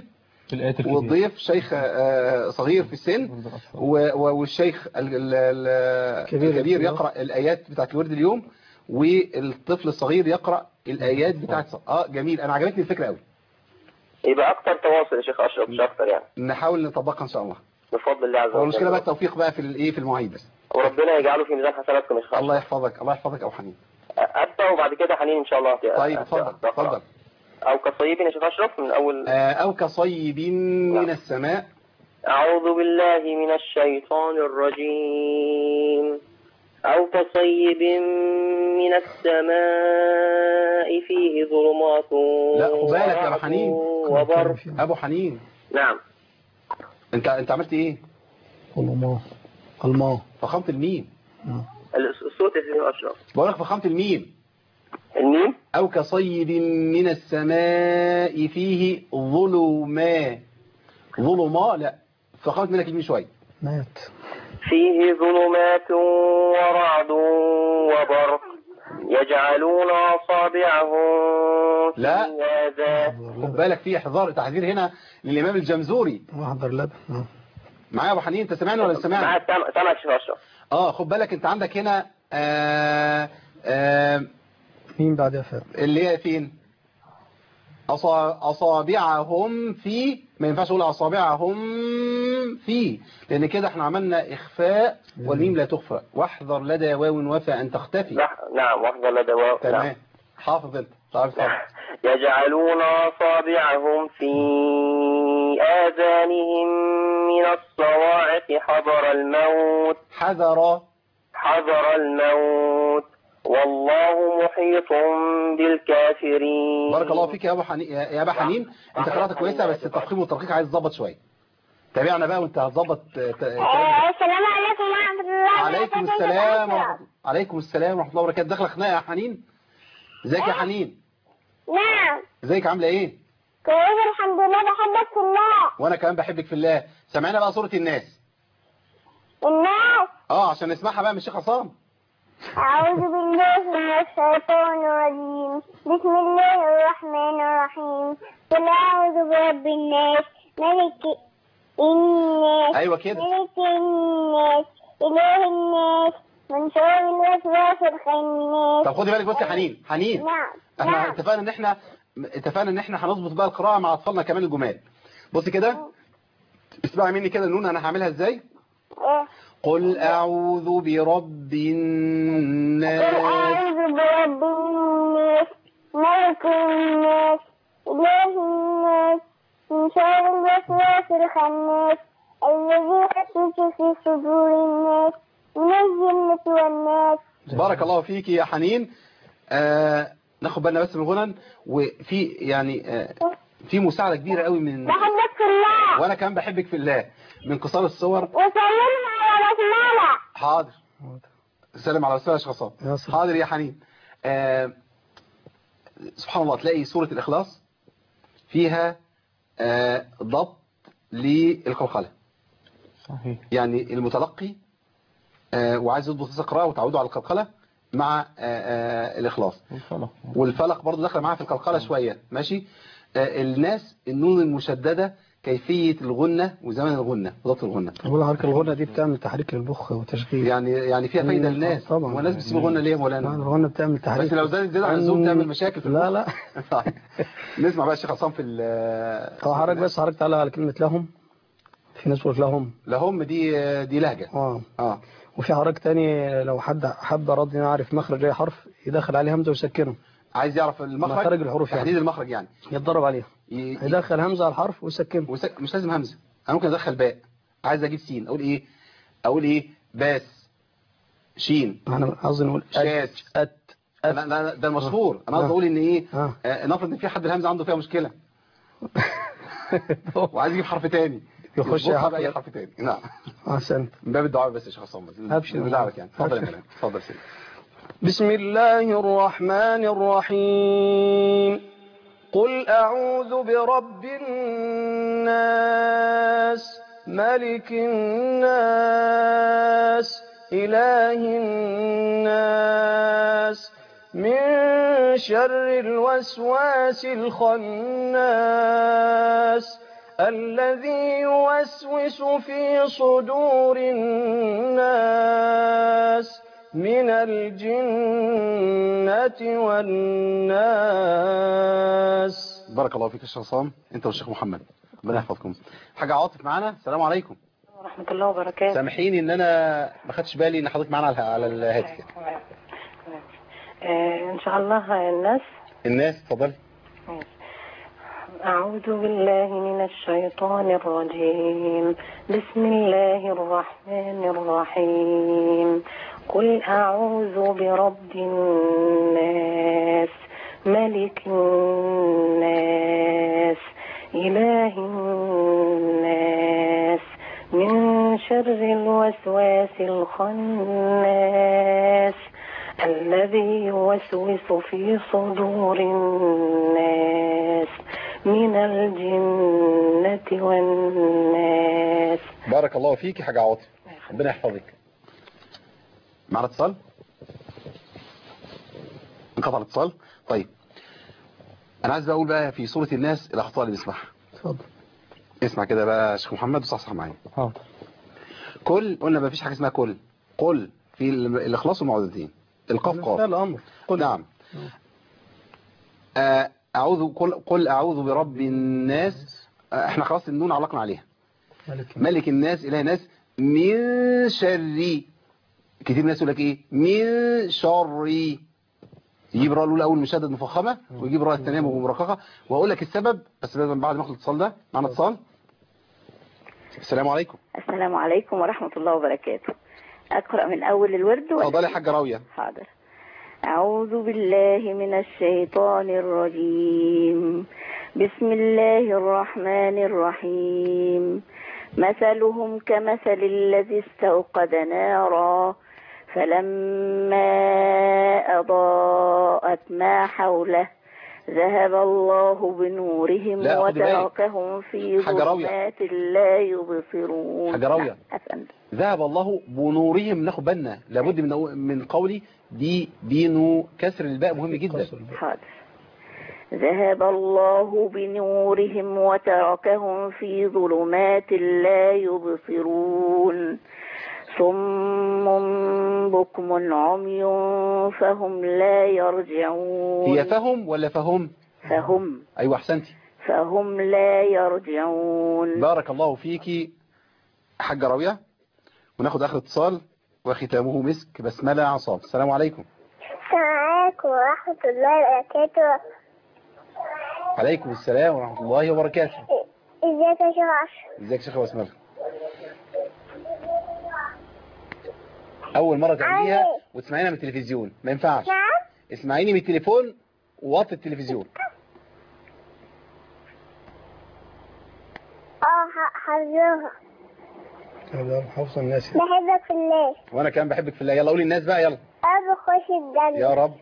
في الآيات الكتير والضيف شيخ آه، صغير في السن و- و- والشيخ ال- ال- ال- كبير الكبير الكبير. يقرأ الآيات بتاعت الورد اليوم والطفل الصغير يقرأ الآيات بتاعت اه جميل أنا عجبتني الفكرة قوي يبقى اكتر تواصل يا شيخ اشرف مش اكتر يعني نحاول نطبقها إن شاء الله بفضل الله عز هو المشكلة بقى وجل التوفيق بقى في الايه في المواعيد بس وربنا يجعله في ميزان حسناتكم يا شيخ الله اشرف يحفظك الله يحفظك أو حنين ابدا وبعد كده حنين ان شاء الله طيب اتفضل اتفضل او كصيب يا شيخ اشرف من اول آه، أو كصيب من السماء أعوذ بالله من الشيطان الرجيم أو كصيب من السماء فيه ظلمات لا خد بالك يا أبو ورعد حنين وبرق أبو حنين نعم أنت أنت عملت إيه؟ الله الله فخمت الميم الصوت يا سيدي أشرف بقول لك فخمت الميم الميم أو كصيب من السماء فيه ظلما ظلما لا فخمت منك الميم شوية مات فيه ظلمات ورعد وبرق يجعلون أصابعهم في لا. آذان خد بالك في احذار تحذير هنا للإمام الجمزوري واحضر لبن آه. معايا يا أبو حنين أنت سامعني ولا مش سامعني؟ معاك سامع- سامعك يا شيخ أشرف اه خد بالك أنت عندك هنا آه آه مين بعد يا فاهم اللي هي فين أصا- أصابعهم في ما ينفعش أقول أصابعهم في لأن كده احنا عملنا إخفاء والميم لا تخفى واحذر لدى واو وفى أن تختفي نعم واحدة لدى واو نعم تمام حافظ أنت طيب اتفضل يجعلون أصابعهم في آذانهم من الصواعق حذر الموت حذر حذر الموت والله محيط بالكافرين بارك الله فيك يا ابو حنين يا يا ابا حنين انت قراءتك كويسه بس التفخيم والترقيق عايز تظبط شويه تابعنا بقى وانت هتظبط آه، ت- كلامك. السلام عليكم ورحمة الله عليكم السلام ورحمه عليكم السلام ورحمه الله وبركاته داخله خناقه يا حنين ازيك يا حنين نعم ازيك عامله ايه كويس الحمد لله بحبك في الله وانا كمان بحبك في الله سمعنا بقى سوره الناس الناس اه عشان نسمعها بقى من الشيخ عصام أعوذ بالله من الشيطان الرجيم بسم الله الرحمن الرحيم قل أعوذ برب الناس ملك الناس ايوه كده ملك الناس إله الناس من شر الوسواس الخناس طب خدي بالك بصي يا حنين حنين نعم احنا نعم اتفقنا ان احنا اتفقنا ان احنا هنظبط بقى القراءه مع اطفالنا كمان الجمال بصي كده اسمعي مني كده النون انا هعملها ازاي إيه قل اعوذ برب قل الناس أعوذ برب الناس ملك الناس إله الناس من شر الوسواس الخناس الذي يوسوس في صدور الناس من الجنة والناس بارك الله فيك يا حنين آه ناخد بالنا بس من غنى وفي يعني آه في مساعدة كبيرة قوي من بحبك في الله وانا كمان بحبك في الله من قصار الصور وسلم على بسملة حاضر سلم على رسول الشخصات حاضر يا حنين آه سبحان الله تلاقي سورة الإخلاص فيها آه ضبط للقلقلة صحيح يعني المتلقي آه وعايز يضبط القراءة وتعوده على القلقلة مع آه آه الإخلاص والفلق والفلق برضو داخل معاها في القلقلة شوية ماشي آه الناس النون المشددة كيفية الغنة وزمن الغنة وضبط الغنة بقول حضرتك الغنة دي بتعمل تحريك للمخ وتشغيل يعني يعني فيها فايدة للناس طبعا والناس بتسيب غنة ليه يا مولانا الغنة بتعمل تحريك بس لو زادت زيادة عن اللزوم تعمل مشاكل في لا لا طيب. نسمع بقى الشيخ عصام في ال- طب حضرتك بس حضرتك تعالى على كلمة لهم في ناس بتقول لهم لهم دي دي لهجة اه اه وفي حضرتك تاني لو حد حب رد يعرف مخرج اي حرف يدخل عليه همزة ويسكنه عايز يعرف المخرج مخارج الحروف يعني تحديد المخرج يعني يتدرب عليها ي- يدخل همزة على الحرف ويسكنه وسك... مش لازم همزة انا ممكن ادخل باء عايز اجيب سين اقول ايه اقول ايه باس شين انا قصدي نقول شات أت لا لا لا، ده المشهور انا قصدي آه. اقول ان ايه آه. آه، نفرض ان في حد الهمزه عنده فيها مشكله وعايز يجيب حرف تاني يخش يظبطها يحرف- باي حرف تاني نعم احسنت من باب الدعاء بس يا شيخ عصام بس أبشر. بدعوك يعني اتفضل يا أبشر. كلام اتفضل سيدي بسم الله الرحمن الرحيم قل أعوذ برب الناس ملك الناس إله الناس من شر الوسواس الخناس الذي يوسوس في صدور الناس من الجنة والناس بارك الله فيك يا شيخ عصام انت والشيخ محمد ربنا يحفظكم حاجة عاطف معانا السلام عليكم ورحمة الله وبركاته سامحيني ان انا ما خدتش بالي ان حضرتك معانا على على الهاتف آه إن شاء الله الناس الناس اتفضل أعوذ بالله من الشيطان الرجيم بسم الله الرحمن الرحيم قل أعوذ برب الناس ملك الناس إله الناس من شر الوسواس الخناس الذي يوسوس في صدور الناس من الجنة والناس بارك الله فيك يا حاجة عاطف ربنا يحفظك معنا اتصال انقطع الاتصال طيب انا عايز بقى اقول بقى في سورة الناس الاخطاء اللي بنسمعها اتفضل اسمع كده بقى يا شيخ محمد وصحصح معايا حاضر كل قلنا ما فيش حاجه اسمها كل قل في ال- الاخلاص والمعوذتين القاف قاف لا الأمر قل نعم آه، اعوذ قل, قل اعوذ برب الناس آه، احنا خلاص النون علقنا عليها ملك ملك الناس اله الناس من شر كتير ناس يقول لك ايه من شر يجيب الراء الاولى اول مشدد مفخمه ويجيب الراء الثانيه مرققه واقول لك السبب بس بعد ما اخد الاتصال ده معنا اتصال السلام عليكم السلام عليكم ورحمة الله وبركاته أقرأ من أول الورد ولا- اتفضلي يا حاجه راويه حاضر أعوذ بالله من الشيطان الرجيم بسم الله الرحمن الرحيم مثلهم كمثل الذي استوقد نارا فلما أضاءت ما حوله ذهب الله بنورهم لا، خدي بالك. وتركهم في حاجة راوية. ظلمات لا يبصرون حاجة راوية. نعم، أفندم ذهب الله بنورهم ناخد بالنا لابد من من قولي دي بينو كسر الباء مهم جدا حاضر ذهب الله بنورهم وتركهم في ظلمات لا يبصرون صم بكم عمي فهم لا يرجعون هي فهم ولا فهم فهم ايوه احسنتي فهم لا يرجعون بارك الله فيكي حاجة راوية وناخد اخر اتصال وختامه مسك بسملة عصام السلام عليكم السلام عليكم ورحمة الله وبركاته عليكم السلام ورحمة الله وبركاته ازيك يا شيخ عشر ازيك يا شيخ بسملة اول مرة تعمليها وتسمعينا من التلفزيون ما ينفعش اسمعيني من التليفون ووطي التلفزيون اه ح- حافظوها هذا حفظ الناس بحبك في الله وانا كمان بحبك في الله يلا قولي الناس بقى يلا أبي خش الجنة يا رب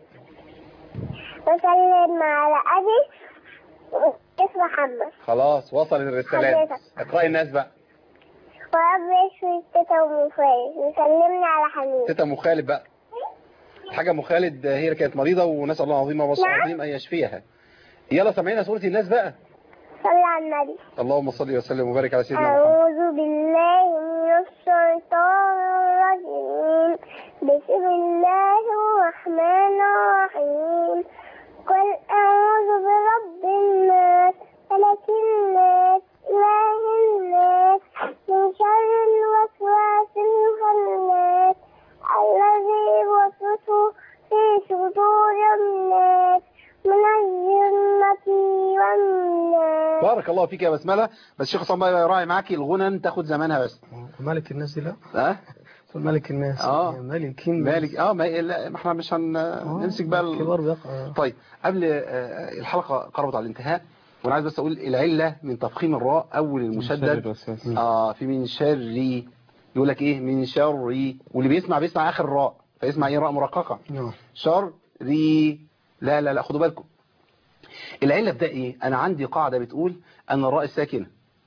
وسلم على أبي اسمه محمد خلاص وصل الرسالات حضرتك. اقرأي الناس بقى ورب يشفي التتا ومفايز وسلمني على حميد تيتا ام خالد بقى الحاجة ام خالد هي اللي كانت مريضة ونسأل الله العظيم وبس نعم. العظيم ان يشفيها يلا سامعينا سورة الناس بقى صلى على النبي اللهم صل وسلم وبارك على سيدنا محمد أعوذ بالله من الشيطان الرجيم بسم الله الرحمن الرحيم قل أعوذ برب الناس ملك الناس إله الناس من شر الوسواس الخناس الذي يوسوس في صدور الناس من الجنة والناس بارك الله فيك يا بسملة بس الشيخ عصام بقى يراعي معاكي الغنى تاخد زمانها بس ملك الناس دي لا ها ملك الناس اه ملك مالك اه ما لا ما احنا مش هن نمسك بقى ال- كبار بيقع طيب قبل آه، الحلقة قربت على الانتهاء وانا عايز بس اقول العلة من تفخيم الراء اول المشدد الوسواس. اه في من شري يقول لك ايه من شري واللي بيسمع بيسمع اخر راء فيسمع ايه راء مرققة نعم شري لا لا لا خدوا بالكم العلة في ده ايه انا عندي قاعدة بتقول ان الراء الساكنة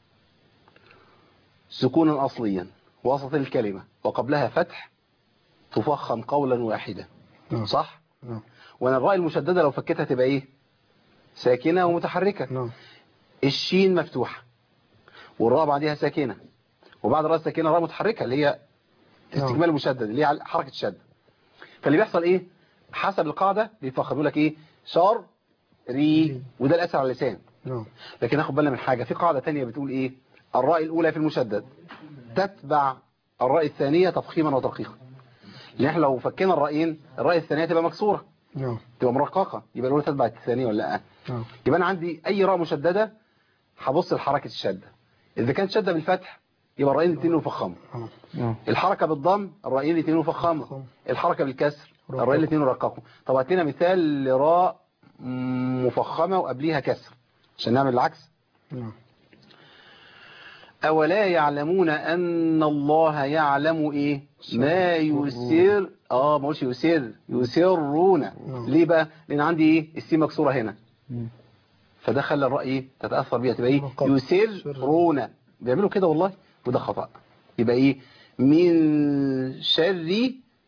سكونا اصليا وسط الكلمة وقبلها فتح تفخم قولا واحدا نعم. صح نعم. وانا الراء المشددة لو فكتها تبقى ايه ساكنة ومتحركة نعم الشين مفتوحة والراء بعدها ساكنة وبعد الراء الساكنة راء متحركة اللي هي استكمال المشدد اللي هي حركة الشد فاللي بيحصل ايه حسب القاعدة بيفخر يقول لك ايه شار ري وده الاسهل على اللسان نعم لكن ناخد بالنا من حاجة في قاعدة تانية بتقول ايه الراء الاولى في المشدد تتبع الراء الثانية تفخيما وترقيقا لان احنا لو فكينا الرأيين الراء الثانية تبقى مكسورة نعم تبقى مرققة يبقى الاولى تتبع الثانية ولا لا نعم يبقى انا عندي اي راء مشددة هبص لحركة الشدة اذا كانت شدة بالفتح يبقى الرأيين الاثنين مفخمة الحركة بالضم الرأيين الاثنين مفخمة الحركة بالكسر الرأيين الاثنين رققوا طب هات لنا مثال لراء مفخمة وقبليها كسر عشان نعمل العكس نعم أولا يعلمون أن الله يعلم إيه ما يسر آه ما قولش يسر يسرون ليه بقى لأن عندي إيه السين مكسورة هنا فده خلى الرأي تتأثر بيها تبقى إيه يسرون بيعملوا كده والله وده خطأ يبقى إيه من شر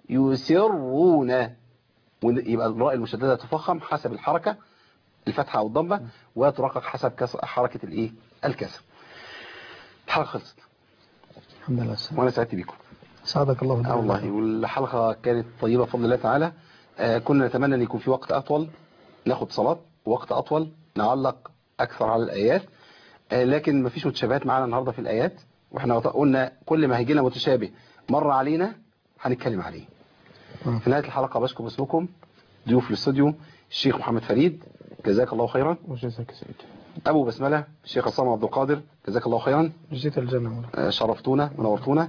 يسرون يبقى الراء المشددة تفخم حسب الحركة الفتحة أو الضمة وترقق حسب كسر حركة الإيه الكسر الحلقة خلصت الحمد لله وأنا سعدت بيكم سعدك الله آه والله والحلقة كانت طيبة بفضل الله تعالى آه كنا نتمنى أن يكون في وقت أطول ناخد صلاة وقت أطول نعلق أكثر على الآيات آه لكن مفيش متشابهات معانا النهاردة في الآيات وإحنا قلنا كل ما هيجي لنا متشابه مر علينا هنتكلم عليه في نهاية الحلقة بشكر باسمكم ضيوف الاستوديو الشيخ محمد فريد جزاك الله خيرا وجزاك سيد أبو بسملة الشيخ عصام عبد القادر جزاك الله خيرا جزيت الجنة آه شرفتونا ونورتونا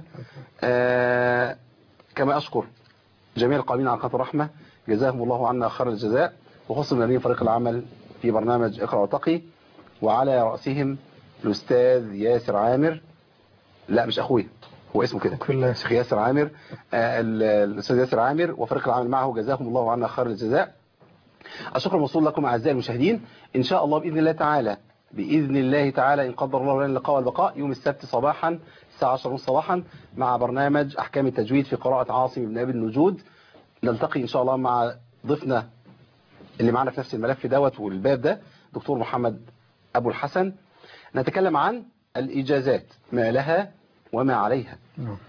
آه كما أشكر جميع القائمين على قناة الرحمة جزاهم الله عنا خير الجزاء وخصوصا من فريق العمل في برنامج اقرأ وتقي وعلى رأسهم الأستاذ ياسر عامر لا مش أخوي هو اسمه كده الشيخ ياسر عامر آه الأستاذ ياسر عامر وفريق العمل معه جزاهم الله عنا خير الجزاء الشكر موصول لكم أعزائي المشاهدين إن شاء الله بإذن الله تعالى بإذن الله تعالى إن قدر الله لنا اللقاء والبقاء يوم السبت صباحا الساعة 10 صباحا مع برنامج أحكام التجويد في قراءة عاصم بن أبي النجود نلتقي إن شاء الله مع ضيفنا اللي معنا في نفس الملف دوت والباب ده دكتور محمد أبو الحسن نتكلم عن الإجازات ما لها وما عليها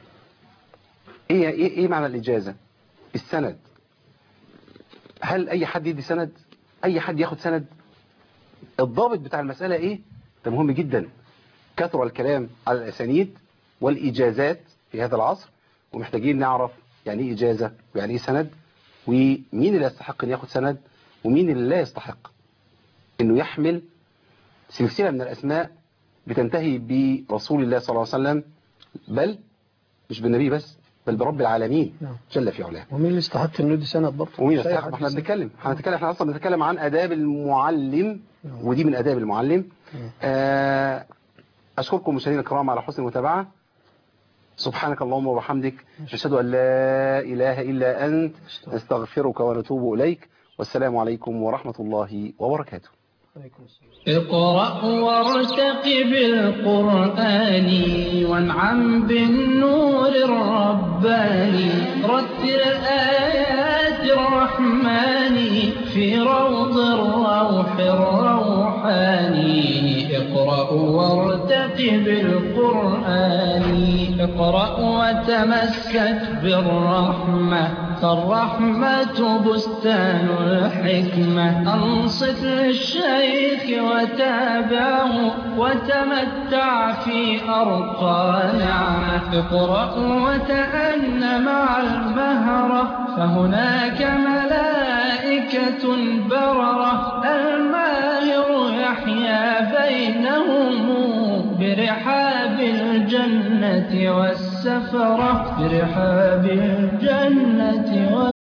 إيه, إيه, إيه معنى الإجازة السند هل أي حد يدي سند أي حد ياخد سند الضابط بتاع المسألة إيه ده مهم جدا كثر الكلام على الأسانيد والإجازات في هذا العصر ومحتاجين نعرف يعني إيه إجازة ويعني إيه سند ومين اللي يستحق أن ياخد سند ومين اللي لا يستحق أنه يحمل سلسلة من الأسماء بتنتهي برسول الله صلى الله عليه وسلم بل مش بالنبي بس بل برب العالمين جل في علاه ومين اللي يستحق انه يدي سند برضه ومين يستحق احنا بنتكلم احنا بنتكلم احنا اصلا بنتكلم عن اداب المعلم ودي من اداب المعلم آه اشكركم مشاهدينا الكرام على حسن المتابعه سبحانك اللهم وبحمدك نشهد ان لا اله الا انت نستغفرك ونتوب اليك والسلام عليكم ورحمه الله وبركاته اقرأ وارتقب القرآن وانعم بالنور الرباني رتل آيات الرحمن في روض الروح الروحاني اقرأ وارتقب القرآن اقرأ وتمسك بالرحمة فالرحمة بستان الحكمة أنصت للشيخ وتابعه وتمتع في أرقى نعمة اقرأ وتأن مع المهرة فهناك ملائكة بررة الماهر يحيا بينهم برحاب الجنة والسفرة برحاب الجنة والسفرة